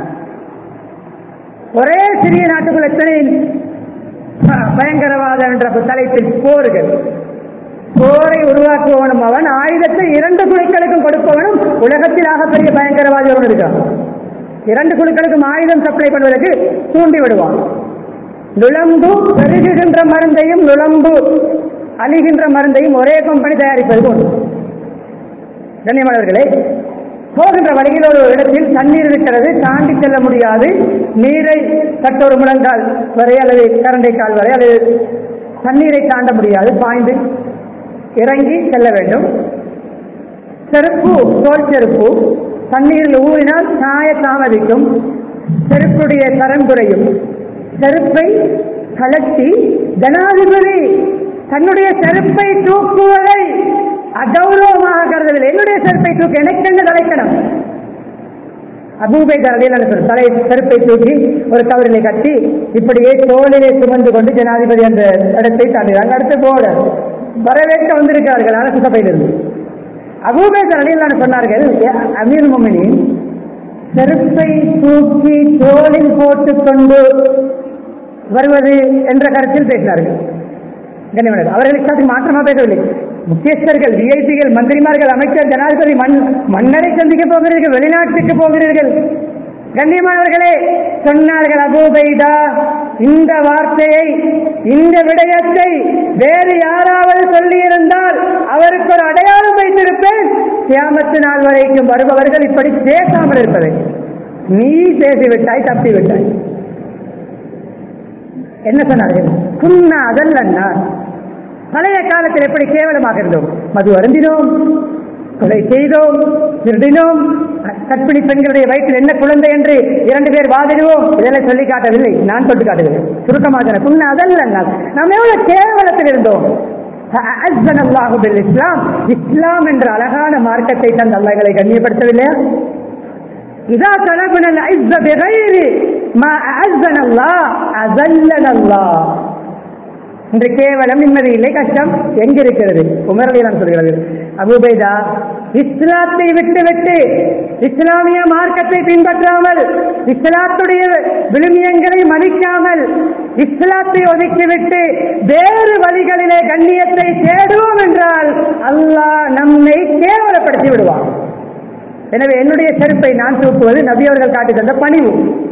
ஒரே சிறிய நாட்டுக்குள் எத்தனை ப- பயங்கரவாதம் என்ற தலைப்பில் போர்கள் போரை உருவாக்குவனும் அவன் ஆயுதத்தை இரண்டு குழுக்களுக்கும் கொடுப்பவனும் உலகத்தில் ஆகப்பெரிய பயங்கரவாதி ஒருவன் இருக்கான் இரண்டு குழுக்களுக்கும் ஆயுதம் சப்ளை பண்ணுவதற்கு தூண்டி விடுவான் நுழம்பு பெருகுகின்ற மருந்தையும் நுழம்பு அழிகின்ற மருந்தையும் ஒரே கம்பெனி தயாரிப்பது கொண்டு கண்ணியமானவர்களே போகின்ற வழியில் ஒரு இடத்தில் தண்ணீர் இருக்கிறது தாண்டி செல்ல முடியாது நீரை கட்டொரு முழங்கால் வரை அல்லது கரண்டை கால் வரை அல்லது தண்ணீரை தாண்ட முடியாது பாய்ந்து இறங்கி செல்ல வேண்டும் செருப்பு தோல் செருப்பு தண்ணீரில் ஊறினால் சாய தாமதிக்கும் செருப்புடைய தரம் குறையும் செருப்பை கலட்டி ஜனாதிபதி தன்னுடைய செருப்பை தூக்குவதை அகௌரவமாக கருதவில்லை என்னுடைய செருப்பை தூக்க எனக்கு என்ன தலைக்கணும் அபூபை தலையில் தலை செருப்பை தூக்கி ஒரு கவரிலே கட்டி இப்படியே தோளிலே சுமந்து கொண்டு ஜனாதிபதி அந்த இடத்தை தாண்டினாங்க அடுத்து போல வரவேற்க வந்திருக்கிறார்கள் அரசு சபையிலிருந்து அபூபை தலையில் சொன்னார்கள் "ஏ, அமீர் மொமினி செருப்பை தூக்கி தோளில் போட்டுக்கொண்டு வருவது என்ற கருத்தில் பேசினார்கள் கண்ணியமானது அவர்கள் இஸ்லாத்துக்கு மாற்றமா பேசவில்லை முக்கியஸ்தர்கள் விஐபிகள் மந்திரிமார்கள் அமைச்சர் ஜனாதிபதி மண் மன்னரை சந்திக்க போகிறீர்கள் வெளிநாட்டுக்கு போகிறீர்கள் கண்ணியமானவர்களே சொன்னார்கள் அபூபைதா இந்த வார்த்தையை இந்த விடயத்தை வேறு யாராவது சொல்லியிருந்தால் அவருக்கு ஒரு அடையாளம் வைத்திருப்பேன் கியாமத்து நாள் வரைக்கும் வருபவர்கள் இப்படி பேசாமல் இருப்பதை நீ பேசிவிட்டாய் தப்பி விட்டாய் என்ன சொன்னார்கள் குன்னா அதல்லன்னா பழைய காலத்தில் எப்படி கேவலமாக இருந்தோம் மது அருந்தினோம் கொலை செய்தோம் திருடினோம் கற்பிணி பெண்களுடைய வயிற்றில் என்ன குழந்தை என்று இரண்டு பேர் வாதிடுவோம் இதெல்லாம் சொல்லி காட்டவில்லை நான் தொட்டு காட்டுகிறேன் சுருக்கமாக குன்னா அதல்லன்னா நாம் எவ்வளவு கேவலத்தில் இருந்தோம் அஅஸ்ஸன அல்லாஹு பில் இஸ்லாம் இஸ்லாம் என்ற அழகான மார்க்கத்தை தந்த அல்லாஹ்களை கண்ணியப்படுத்தவில்லையா இதா தலபுனல் ஐஸ்ஸ பிகைரி மா அஅஸ்ஸன அல்லாஹ் அஸல்லன அல்லாஹ் இன்று கேவலம் நிம்மதி இல்லை கஷ்டம் எங்க இருக்கிறது உமரலியலாம் சொல்கிறது அபுபைதா இஸ்லாத்தை விட்டு விட்டு இஸ்லாமிய மார்க்கத்தை பின்பற்றாமல் இஸ்லாத்துடைய விழுமியங்களை மதிக்காமல் இஸ்லாத்தை ஒதுக்கிவிட்டு வேறு வழிகளிலே கண்ணியத்தை தேடுவோம் என்றால் அல்லாஹ் நம்மை கேவலப்படுத்தி விடுவான் எனவே என்னுடைய செருப்பை நான் தூக்குவது நபி அவர்கள் காட்டி தந்த பணிவு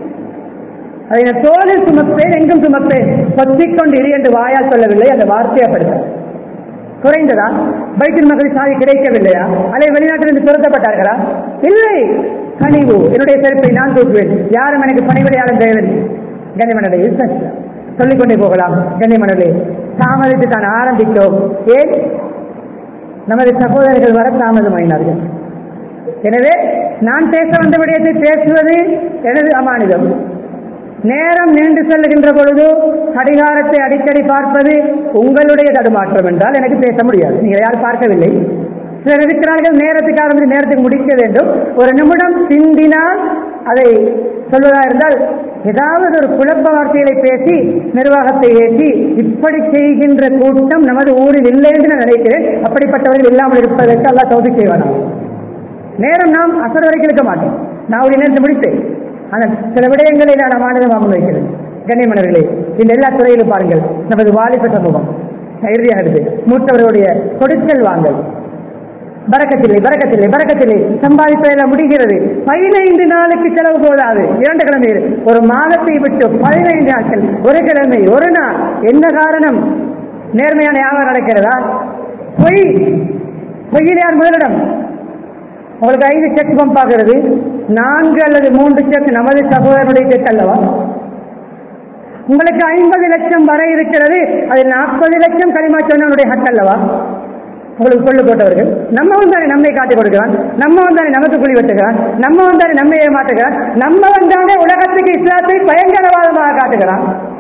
அதை நான் தோளில் சுமப்பேன் எங்கும் சுமப்பேன் பத்திக் கொண்டு இரு என்று வாயால் சொல்லவில்லை அந்த வார்த்தையப்படுத்த குறைந்ததா பைக்கில் மகளிர் சாதி கிடைக்கவில்லையா அல்லது வெளிநாட்டிலிருந்து துரத்தப்பட்டார்களா இல்லை பணிவு என்னுடைய செருப்பை நான் தூக்குவேன் யாரும் எனக்கு பணிவிடையாளர் தேவையில்லை கண்ணிமணலை சொல்லிக் கொண்டே போகலாம் கண்ணிமணலே தாமதித்து தான் ஆரம்பித்தோம் ஏன் நமது சகோதரர்கள் வர தாமதமாயினார்கள் எனவே நான் பேச வந்த விடயத்தை பேசுவது எனது அமானிதம் நேரம் நீண்டு செல்லுகின்ற பொழுது கடிகாரத்தை அடிக்கடி பார்ப்பது உங்களுடைய தடுமாற்றம் என்றால் எனக்கு பேச முடியாது நீங்கள் யாரும் பார்க்கவில்லை சிலர் இருக்கிறார்கள் நேரத்துக்கு ஆரம்பித்து நேரத்துக்கு முடிக்க வேண்டும் ஒரு நிமிடம் சிந்தினால் அதை சொல்வதா இருந்தால் ஏதாவது ஒரு குழப்ப வார்த்தைகளை பேசி நிர்வாகத்தை ஏற்றி இப்படி செய்கின்ற கூட்டம் நமது ஊரில் இல்லை என்று நான் நினைக்கிறேன் அப்படிப்பட்டவர்கள் இல்லாமல் இருப்பதற்கு அல்லா தோதி செய்வானா நேரம் நாம் அசர் வரைக்கும் இருக்க மாட்டோம் நான் ஒரு நேரத்தை முடித்தேன் ஆனால் சில விடயங்களை நான் மாநிலமாக வைக்கிறேன் கண்ணியமனர்களே இந்த எல்லா துறையிலும் பாருங்கள் நமது வாலிப சமூகம் தைரியம் எடுத்து மூத்தவர்களுடைய கொடுக்கல் வாங்கல் பறக்கத்தில்லை பறக்கத்தில்லை பறக்கத்தில்லை சம்பாதிப்பதெல்லாம் முடிகிறது பதினைந்து நாளுக்கு செலவு போதாது இரண்டு கிழமை ஒரு மாதத்தை விட்டு பதினைந்து நாட்கள் ஒரு கிழமை ஒரு நாள் என்ன காரணம் நேர்மையான வியாபாரம் நடக்கிறதா பொய் பொய்யில் யார் முதலிடம் உங்களுக்கு ஐந்து செக் பம்ப் ஆகிறது நான்கு அல்லது மூன்று செக் நமது சகோதரனுடைய செக் அல்லவா உங்களுக்கு ஐம்பது லட்சம் வரை இருக்கிறது அது நாற்பது லட்சம் களிமா சொன்னவனுடைய ஹக் அல்லவா உங்களுக்கு சொல்லு போட்டவர்கள் நம்ம வந்தானே நம்மை காட்டிக் கொடுக்கிறான் நம்ம வந்தானே நமக்கு குழி வெட்டுகிறான் நம்ம வந்தானே நம்மை ஏமாற்றுகிறான் நம்ம வந்தானே உலகத்துக்கு இஸ்லாத்தை பயங்கரவாதமாக காட்டுகிறான்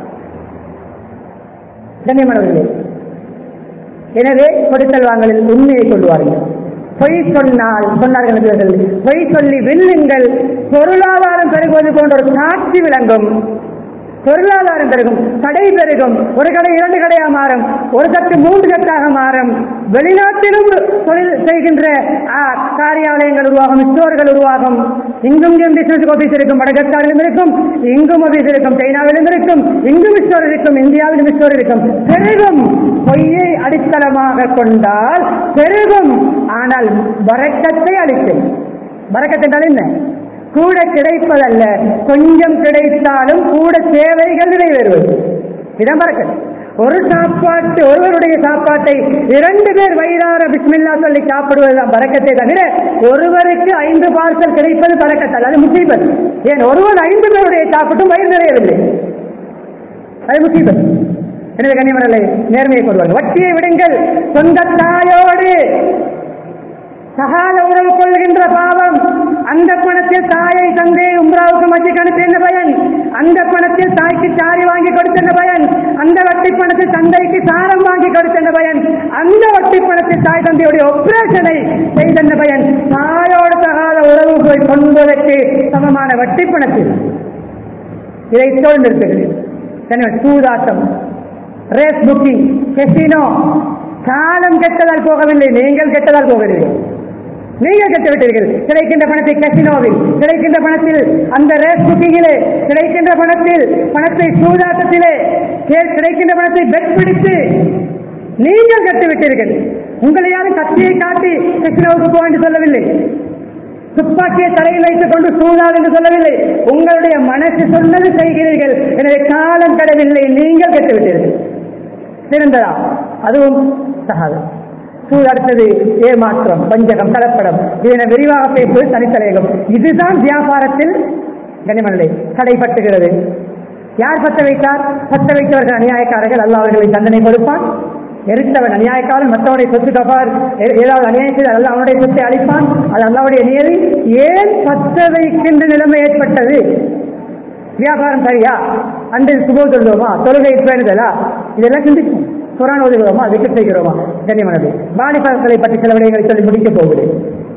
கண்ணியமானவர்களே எனவே கொடுத்தல் வாங்கலில் உண்மையை சொல்லுவார்கள் பொய் சொன்னால் சொன்னார்கள் நபியவர்கள் பொய் சொல்லி வெல்லுங்கள் பொருளாதாரம் பெருகுவது போன்ற ஒரு காட்சி விளங்கும் பொருளாதாரம் பெருகும் கடை பெருகும் ஒரு கடை இரண்டு கடையாக மாறும் ஒரு தட்டு மூன்று தட்டாக மாறும் வெளிநாட்டிலும் தொழில் செய்கின்ற ஆ, காரியாலயங்கள் உருவாகும் ஸ்டோர்கள் உருவாகும் இங்கும் இங்கும் பிசினஸ் ஆபீஸ் இருக்கும் மடகஸ்காரிலும் இருக்கும் இங்கும் ஆபீஸ் இருக்கும் சைனாவிலும் இருக்கும் இங்கும் ஸ்டோர் இருக்கும் இந்தியாவிலும் ஸ்டோர் இருக்கும் பெருகும் பொய்யை அடித்தளமாக கொண்டால் பெருகும் ஆனால் வரக்கத்தை அளிக்கும் வரக்கத்து என்றால் என்ன கூட கிடைப்பதல்ல கொஞ்சம் கிடைத்தாலும் கூட தேவைகள் நிறைவேறுவது இதான் பறக்கத் ஒரு சாப்பாட்டு ஒருவருடைய சாப்பாட்டை இரண்டு பேர் வயிறார பிஸ்மில்லா சொல்லி சாப்பிடுவதுதான் பறக்கத்தை தவிர ஒருவருக்கு ஐந்து பார்சல் கிடைப்பது பறக்கத்தல் அது முசீபத் ஏன் ஒருவர் ஐந்து பேருடைய சாப்பிட்டும் வயிறு நிறையவில்லை அது முசீபத் எனவே கண்ணியமரலை நேர்மையை கொள்வார்கள் வட்டியை விடுங்கள் சொந்த தாயோடு சகால உறவு கொள்கின்ற பாவம் அந்த பணத்தில் தாயை தந்தை உம்ராவுக்கு மத்திய அனுப்பி என்ன பயன் அந்த பணத்தில் தாய்க்கு சாரி வாங்கி கொடுத்த என்ன பயன் அந்த வட்டி பணத்தில் தந்தைக்கு சாரம் வாங்கி கொடுத்த என்ன பயன் அந்த வட்டி பணத்தில் தாய் தந்தையுடைய ஒப்ரேஷனை செய்த என்ன பயன் தாயோடு தகாத உறவு போய் கொள்வதற்கு சமமான வட்டி பணத்தில் இதை தோல்ந்திருக்கிறது எனவே சூதாட்டம் ரேஸ் புக்கிங் கெசினோ காலம் கெட்டதால் போகவில்லை நீங்கள் கெட்டதால் போகிறீர்கள் நீங்கள் கெட்டு விட்டீர்கள் கிடைக்கின்ற பணத்தை கசினோவில் கிடைக்கின்ற பணத்தில் அந்த ரேஸ் புக்கிங்கிலே கிடைக்கின்ற பணத்தில் பணத்தை சூதாட்டத்திலே கே- கிடைக்கின்ற பணத்தை பெட் பிடித்து நீங்கள் கட்டு விட்டீர்கள் உங்களை யாரும் கத்தியை காட்டி கசினோவுக்கு போக என்று சொல்லவில்லை துப்பாக்கியை தலையில் வைத்துக் கொண்டு சூதால் என்று சொல்லவில்லை உங்களுடைய மனசு சொன்னது செய்கிறீர்கள் எனவே காலம் கடவில்லை நீங்கள் கெட்டுவிட்டீர்கள் சிறந்ததா அதுவும் தகாது சூது அடுத்தது ஏமாற்றம் வஞ்சகம் கலப்படம் இதனை விரிவாக பேசுவது தனித்தலையகம் இதுதான் வியாபாரத்தில் கனிமலை தடைப்பட்டுகிறது யார் பத்த வைத்தார் பத்த வைத்தவர்கள் அநியாயக்காரர்கள் அல்ல அவர்களை தண்டனை கொடுப்பான் எரித்தவன் அநியாயக்காரன் மற்றவனுடைய சொத்து கபார் ஏதாவது அநியாயம் செய்து அல்ல அவனுடைய சொத்தை அளிப்பான் அது அல்லாவுடைய நியதி ஏன் பத்த வைக்கின்ற நிலைமை ஏற்பட்டது வியாபாரம் சரியா அன்றைய சுபோ சொல்லுவோமா தொழுகை பேணுதலா இதெல்லாம் சிந்திக்கும் குரான் ஓதுகிறோமா அதுக்கு செய்கிறோமா கண்ணியமானது வாலிபர்களை பற்றி சில விடயங்களை சொல்லி முடிக்கப் போகிறேன்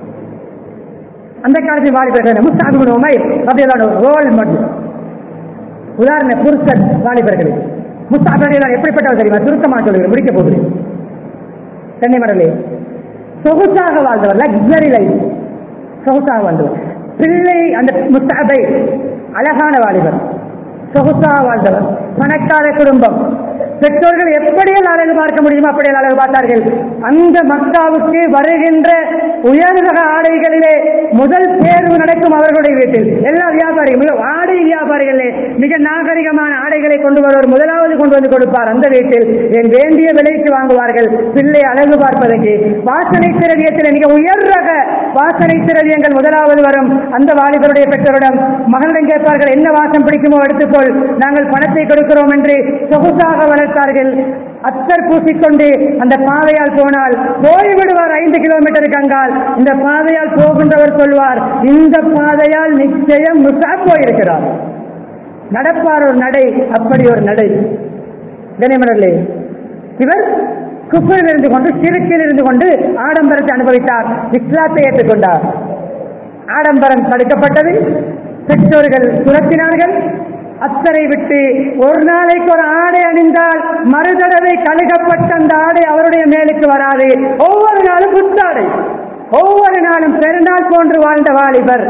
அந்த காலத்தில் வாலிபர்கள் முஸ்தாபிபுனோமை அப்படியெல்லாம் ரோல் மாடல் உதாரண புருஷன் வாலிபர்களே முஸ்தாபிகள் எப்படிப்பட்டவர் தெரியுமா சுருக்கமாக சொல்லுகிறேன் முடிக்க போகிறேன் கண்ணியமடலே சொகுசாக வாழ்ந்தவர் லக்ஸரி லைஃப் சொகுசாக வாழ்ந்தவர் பிள்ளை அந்த முஸ்தாபை அழகான வாலிபர் சொகுசாக வாழ்ந்தவர் பணக்கார குடும்பம் பெற்றோர்கள் எப்படியெல்லாம் அழகு பார்க்க முடியுமோ அப்படியெல்லாம் அழகு பார்த்தார்கள் அந்த மக்காவுக்கு வருகின்ற உயர்தக ஆடைகளிலே முதல் தேர்வு நடக்கும் அவர்களுடைய வீட்டில் எல்லா வியாபாரிகளும் ஆடை வியாபாரிகளே மிக நாகரிகமான ஆடைகளை கொண்டு வருவர் முதலாவது கொண்டு வந்து கொடுப்பார் அந்த வீட்டில் என் வேண்டிய விலைக்கு வாங்குவார்கள் பிள்ளை அழகு பார்ப்பதற்கு வாசனை திரவியத்தில் மிக உயர் ரக வாசனை திரவியங்கள் முதலாவது வரும் அந்த வாலிபருடைய பெற்றோரிடம் மகளிடம் கேட்பார்கள் என்ன வாசம் பிடிக்குமோ எடுத்துக்கொள் நாங்கள் பணத்தை கொடுக்கிறோம் என்று சொகுசாக வளர்த்தார்கள் அத்தர் பூசிக்கொண்டு அந்த பாதையால் போனால் போய்விடுவார் ஐந்து கிலோமீட்டருக்கு அங்கால் இந்த பாதையால் போகின்றவர் சொல்வார் இந்த பாதையால் நிச்சயம் முசா போயிருக்கிறார் நடப்பார் ஒரு நடை அப்படி ஒரு நடை கனிமணர்களே இவர் குப்பையில் இருந்து கொண்டு சிறுக்கில் இருந்து கொண்டு ஆடம்பரத்தை அனுபவித்தார் இஸ்லாத்தை ஏற்றுக்கொண்டார் ஆடம்பரம் தடுக்கப்பட்டது பெற்றோர்கள் துரத்தினார்கள் அத்தரை விட்டு ஒரு நாளைக்கு ஒரு ஆடை அணிந்தால் மறுதடவை கழுகப்பட்ட அந்த ஆடை அவருடைய மேலுக்கு வராது ஒவ்வொரு நாளும் புத்தாடை ஒவ்வொரு நாளும் பெருநாள் போன்று வாழ்ந்த வாலிபர்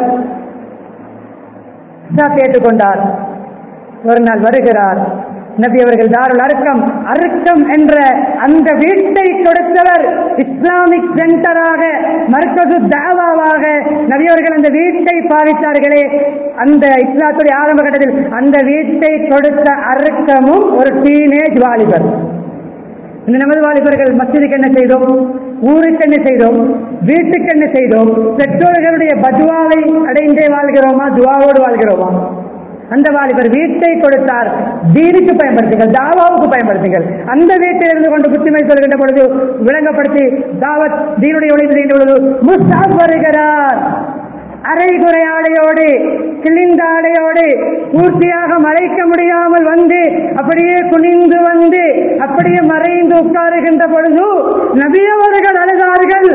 கேட்டுக்கொண்டார் ஒரு நாள் வருகிறார் நபி அவர்கள் தாருல் அறுக்கம் அறுக்கம் என்ற அந்த வீட்டை கொடுத்தவர் இஸ்லாமிக் சென்டராக மர்கசு தாவாவாக நபி அவர்கள் அந்த வீட்டை பாவித்தார்களே அந்த இஸ்லாத்துடைய ஆரம்ப கட்டத்தில் அந்த வீட்டை கொடுத்த அறுக்கமும் ஒரு டீனேஜ் வாலிபர் இந்த நமது வாலிபர்கள் மசிதுக்கு என்ன செய்தோம் ஊருக்கு என்ன செய்தோம் வீட்டுக்கு என்ன செய்தோம் பெற்றோர்களுடைய பதுவாவை அடைந்தே வாழ்கிறோமா துவாவோடு வாழ்கிறோமா அந்த வாலிபர் வீட்டை கொடுத்தார் தீனுக்கு பயன்படுத்துங்கள் தாவாவுக்கு பயன்படுத்துங்கள் அந்த வீட்டில் இருந்து கொண்டு புத்திமை சொல்கின்ற பொழுது விளங்கப்படுத்தி தாவத் தீனுடைய ஒளி செய்கின்ற பொழுது முஸ்தாப் வருகிறார் அரைகுறை ஆடையோடு கிழிந்த ஆடையோடு பூர்த்தியாக மறைக்க முடியாமல் வந்து அப்படியே குனிந்து வந்து அப்படியே மறைந்து உட்காருகின்ற பொழுது நபியவர்கள் அழுதார்கள்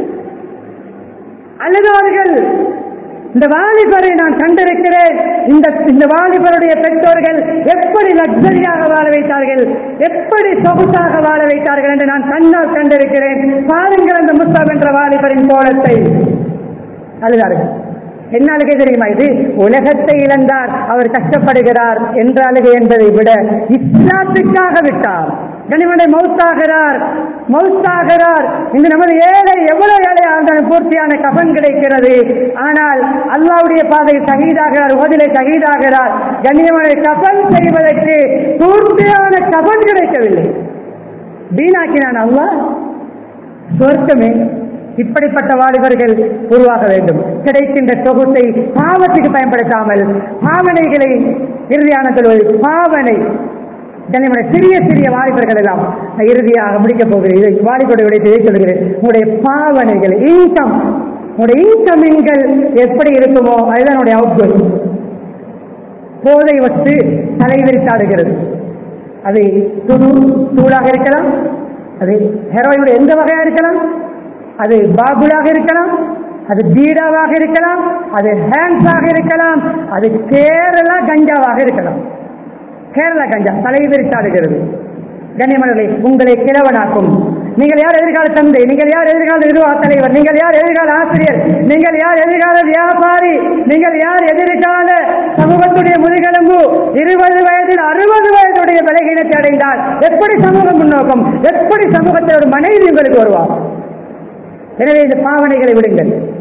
அழுதார்கள் இந்த வாலிபரை நான் கண்டிருக்கிறேன் இந்த இந்த வாலிபருடைய பெற்றோர்கள் எப்படி லக்ஸரியாக வாழ வைத்தார்கள் எப்படி சொகுசாக வாழ வைத்தார்கள் என்று நான் கண்ணால் கண்டிருக்கிறேன் பாருங்கள் அந்த முஸ்தாப் என்ற வாலிபரின் கோலத்தை அழுதார்கள் என்ன அழுகை தெரியுமா இது உலகத்தை இழந்தார் அவர் கஷ்டப்படுகிறார் என்ற அழுகை என்பதை விட இஸ்லாத்துக்காக விட்டார் கனிமனை மௌத்தாகிறார் மௌத்தாகிறார் இந்த நமது ஏழை எவ்வளவு ஏழை ஆண்டாலும் பூர்த்தியான கபன் கிடைக்கிறது ஆனால் அல்லாவுடைய பாதை சகிதாகிறார் உகதிலே சகிதாகிறார் கண்ணியமனை கபன் செய்வதற்கு பூர்த்தியான கபன் கிடைக்கவில்லை வீணாக்கினான் அல்லாஹ் சொர்க்கமே இப்படிப்பட்ட வாலிபர்கள் உருவாக வேண்டும் கிடைக்கின்ற தொகுத்தை பாவத்துக்கு பயன்படுத்தாமல் பாவனைகளை இறுதியான சொல்வது பாவனை கண்ணியமான சிறிய சிறிய வாலிபர்கள் எல்லாம் நான் இறுதியாக முடிக்கப் போகிறேன் இதை வாலிபருடைய விடயத்தை சொல்கிறேன் உங்களுடைய பாவனைகள் இன்கம் உங்களுடைய இன்கமின்கள் எப்படி இருக்குமோ அதுதான் உங்களுடைய அவுட்புட் போதை வச்சு தலைவிரித்தாடுகிறது அது துணு தூளாக இருக்கலாம் அது ஹெரோயினுடைய எந்த வகையா இருக்கலாம் அது பாபுலாக இருக்கலாம் அது பீடாவாக இருக்கலாம் அது ஹேண்ட்ஸாக இருக்கலாம் அது கேரளா கஞ்சாவாக இருக்கலாம் கேரளா கஞ்சா தலைவிரித்தாடுகிறது கண்ணியமனர்களே உங்களை கிழவனாக்கும் நீங்கள் யார் எதிர்கால தந்தை நீங்கள் யார் எதிர்கால நிர்வாக தலைவர் நீங்கள் யார் எதிர்கால ஆசிரியர் நீங்கள் யார் எதிர்கால வியாபாரி நீங்கள் யார் எதிர்கால சமூகத்துடைய முதுகெலும்பு இருபது வயதில் அறுபது வயதுடைய பலகீனத்தை அடைந்தால் எப்படி சமூகம் முன்னோக்கம் எப்படி சமூகத்தில் ஒரு மனைவி உங்களுக்கு வருவார் எனவே இந்த பாவனைகளை விடுங்கள்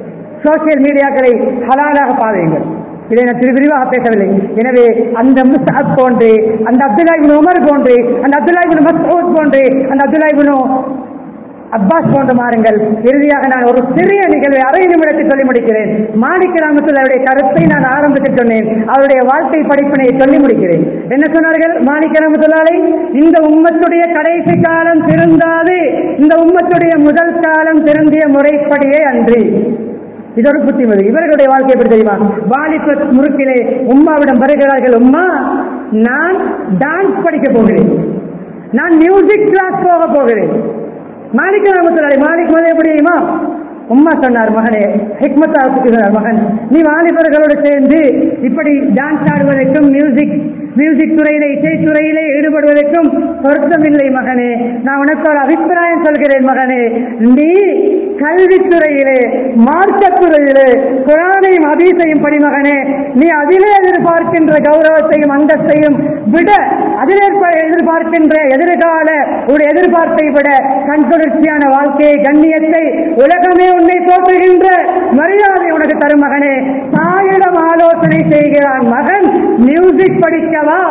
சோசியல் மீடியாக்களை ஹலாலாக பாருங்கள் இதை நான் திரு விரிவாக பேசவில்லை எனவே அந்த முஸ்அப் போன்று அந்த அப்துல்லா இப்னு உமர் போன்று அந்த அப்துல்லா இப்னு மஸ்ஊத் போன்று அந்த அப்துல்லா இப்னு அப்பாஸ் போன்று மாறுங்கள் இறுதியாக நான் ஒரு சிறிய நிகழ்வை அரை நிமிடத்தில் சொல்லி முடிக்கிறேன் மாணிக்க ராமத்துல்லாவுடைய கருத்தை நான் ஆரம்பத்தில் சொன்னேன் அவருடைய வாழ்க்கை படிப்பினையை சொல்லி முடிக்கிறேன் என்ன சொன்னார்கள் மாணிக்க ராமத்துல்லாலை இந்த உம்மத்துடைய கடைசி காலம் திருந்தாது இந்த உம்மத்துடைய முதல் காலம் திருந்திய முறைப்படியே அன்றி இது ஒரு புத்திமதி இவர்களுடைய வாழ்க்கை எப்படி தெரியுமா வாலிப முறுக்கிலே உம்மாவிடம் வருகிறார்கள் உம்மா நான் டான்ஸ் படிக்க போகிறேன் நான் மியூசிக் கிளாஸ் போக போகிறேன் மாலிக் ராமத்துலாரி மாலிக் மதம் எப்படி தெரியுமா உம்மா சொன்னார் மகனே ஹிக்மத்தா சொன்னார் மகன் நீ வாலிபர்களோடு சேர்ந்து இப்படி டான்ஸ் ஆடுவதற்கும் மியூசிக் மியூசிக் துறையிலே இசைத்துறையிலே ஈடுபடுவதற்கும் பொருத்தமில்லை மகனே நான் உனக்கு ஒரு அபிப்பிராயம் சொல்கிறேன் மகனே நீ கல்வித்துறையிலே மார்க்கத்துறையிலே குரானையும் அதீசையும் படி மகனே நீ அதிலே எதிர்பார்க்கின்ற கௌரவத்தையும் அந்தஸ்தையும் விட அதிலே எதிர்பார்க்கின்ற எதிர்கால ஒரு எதிர்பார்ப்பை விட கண்குளிர்ச்சியான வாழ்க்கையை கண்ணியத்தை உலகமே உன்னை போற்றுகின்ற மரியாதை உனக்கு தரும் மகனே தாயிடம் ஆலோசனை செய்கிறான் மகன் மியூசிக் படிக்கவா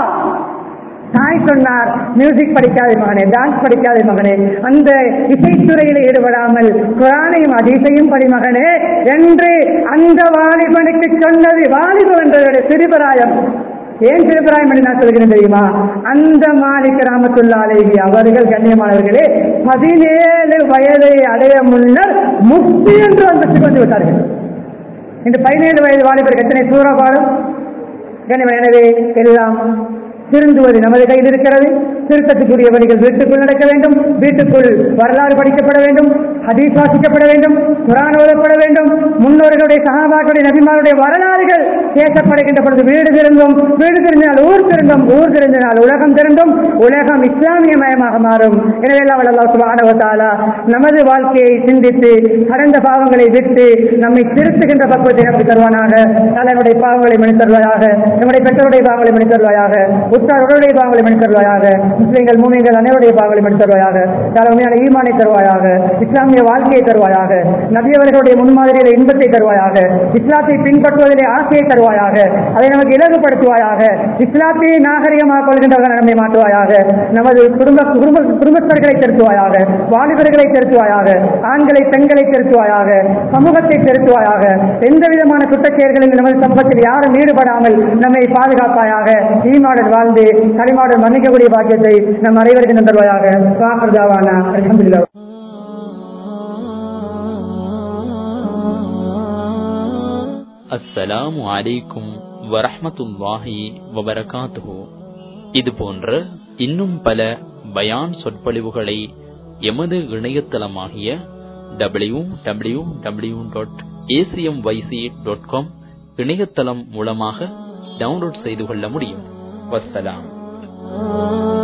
தாய் சொன்னார் மியூசிக் படிக்காதே மகனே டான்ஸ் படிக்காதே மகனே அந்த இசைத்துறையில் ஈடுபடாமல் குரானையும் அதிசையும் படி மகனே என்று அந்த வாலிபனுக்கு சொன்னது வாலிபம் என்றவருடைய சிறுபிராயம் ஏன் சிறுபிராயம் என்று நான் சொல்கிறேன் தெரியுமா அந்த மாலிக் ராமத்துல்லாலேகி அவர்கள் கண்ணியமானவர்களே பதினேழு வயதை அடைய முன்னர் முக்தி என்று அந்தஸ்துக்கு வந்து விட்டார்கள் இந்த பதினேழு வயது வாலிபருக்கு எத்தனை சூறபாடும் கனிம எனவே எல்லாம் திருந்துவது நமது கையில் இருக்கிறது திருத்தத்துக்குரிய வழிகள் வீட்டுக்குள் நடக்க வேண்டும் வீட்டுக்குள் வரலாறு படிக்கப்பட வேண்டும் ஹதீஸ் வாசிக்கப்பட வேண்டும் குரான் ஓதப்பட வேண்டும் முன்னோர்களுடைய சகாபாக்களுடைய நபிமாருடைய வரலாறுகள் பேசப்படுகின்ற பொழுது வீடு திருந்தும் வீடு திருந்தினால் ஊர் திருந்தும் ஊர் திருந்தினால் உலகம் திருந்தும் உலகம் இஸ்லாமிய மயமாக மாறும் எனவே எல்லாம் வல்லல்லாஹு சுப்ஹானஹு வ தஆலா நமது வாழ்க்கையை சிந்தித்து கடந்த பாவங்களை விட்டு நம்மை திருத்துகின்ற பக்குவத்தை நமக்கு தருவானாக தலைவருடைய பாவங்களை மணி தருவாயாக நம்முடைய பெற்றோருடைய பாவங்களை மணி தருவாயாக உற்றாருடைய பாவங்களை மணி தருவாயாக முஸ்லிம்கள் மூமியங்கள் அனைவருடைய பாவங்களை மணி தருவாயாக யார் உண்மையான ஈமானை தருவாயாக இஸ்லாமிய வாழ்க்கையை தருவாயாக நபியவர்களுடைய முன்மாதிரியில இன்பத்தை தருவாயாக இஸ்லாத்தை பின்பற்றுவதிலே ஆசையை தருவாயாக அதை நமக்கு இலகுபடுத்துவாயாக இஸ்லாத்தை நாகரிகமாக கொள்கின்றவர்கள் நம்மை மாற்றுவாயாக நமது குடும்ப குடும்ப குடும்பஸ்தர்களை திருத்துவாயாக வாலிபர்களை திருத்துவாயாக ஆண்களை பெண்களை திருத்துவாயாக சமூகத்தை திருத்துவாயாக எந்த விதமான குற்றச்செயல்களில் நமது சமூகத்தில் யாரும் ஈடுபடாமல் நம்மை பாதுகாப்பாயாக ஈமாடன் வாழ்ந்து களிமாடன் மன்னிக்கக்கூடிய பாக்கியத்தை நம் அனைவருக்கும் தருவாயாக சாப்பிடுதாவான அல்ஹம்துலில்லாஹ் அஸ்ஸலாமு அலைக்கும் வரஹ்மத்துல்லாஹி வபரகாத்துஹு இது போன்ற இன்னும் பல பயான் சொற்பொழிவுகளை எமது இணையதளமாகிய W W W dot ACM YC dot com இணையதளம் மூலமாக டவுன்லோட் செய்து கொள்ள முடியும் வஸ்ஸலாம்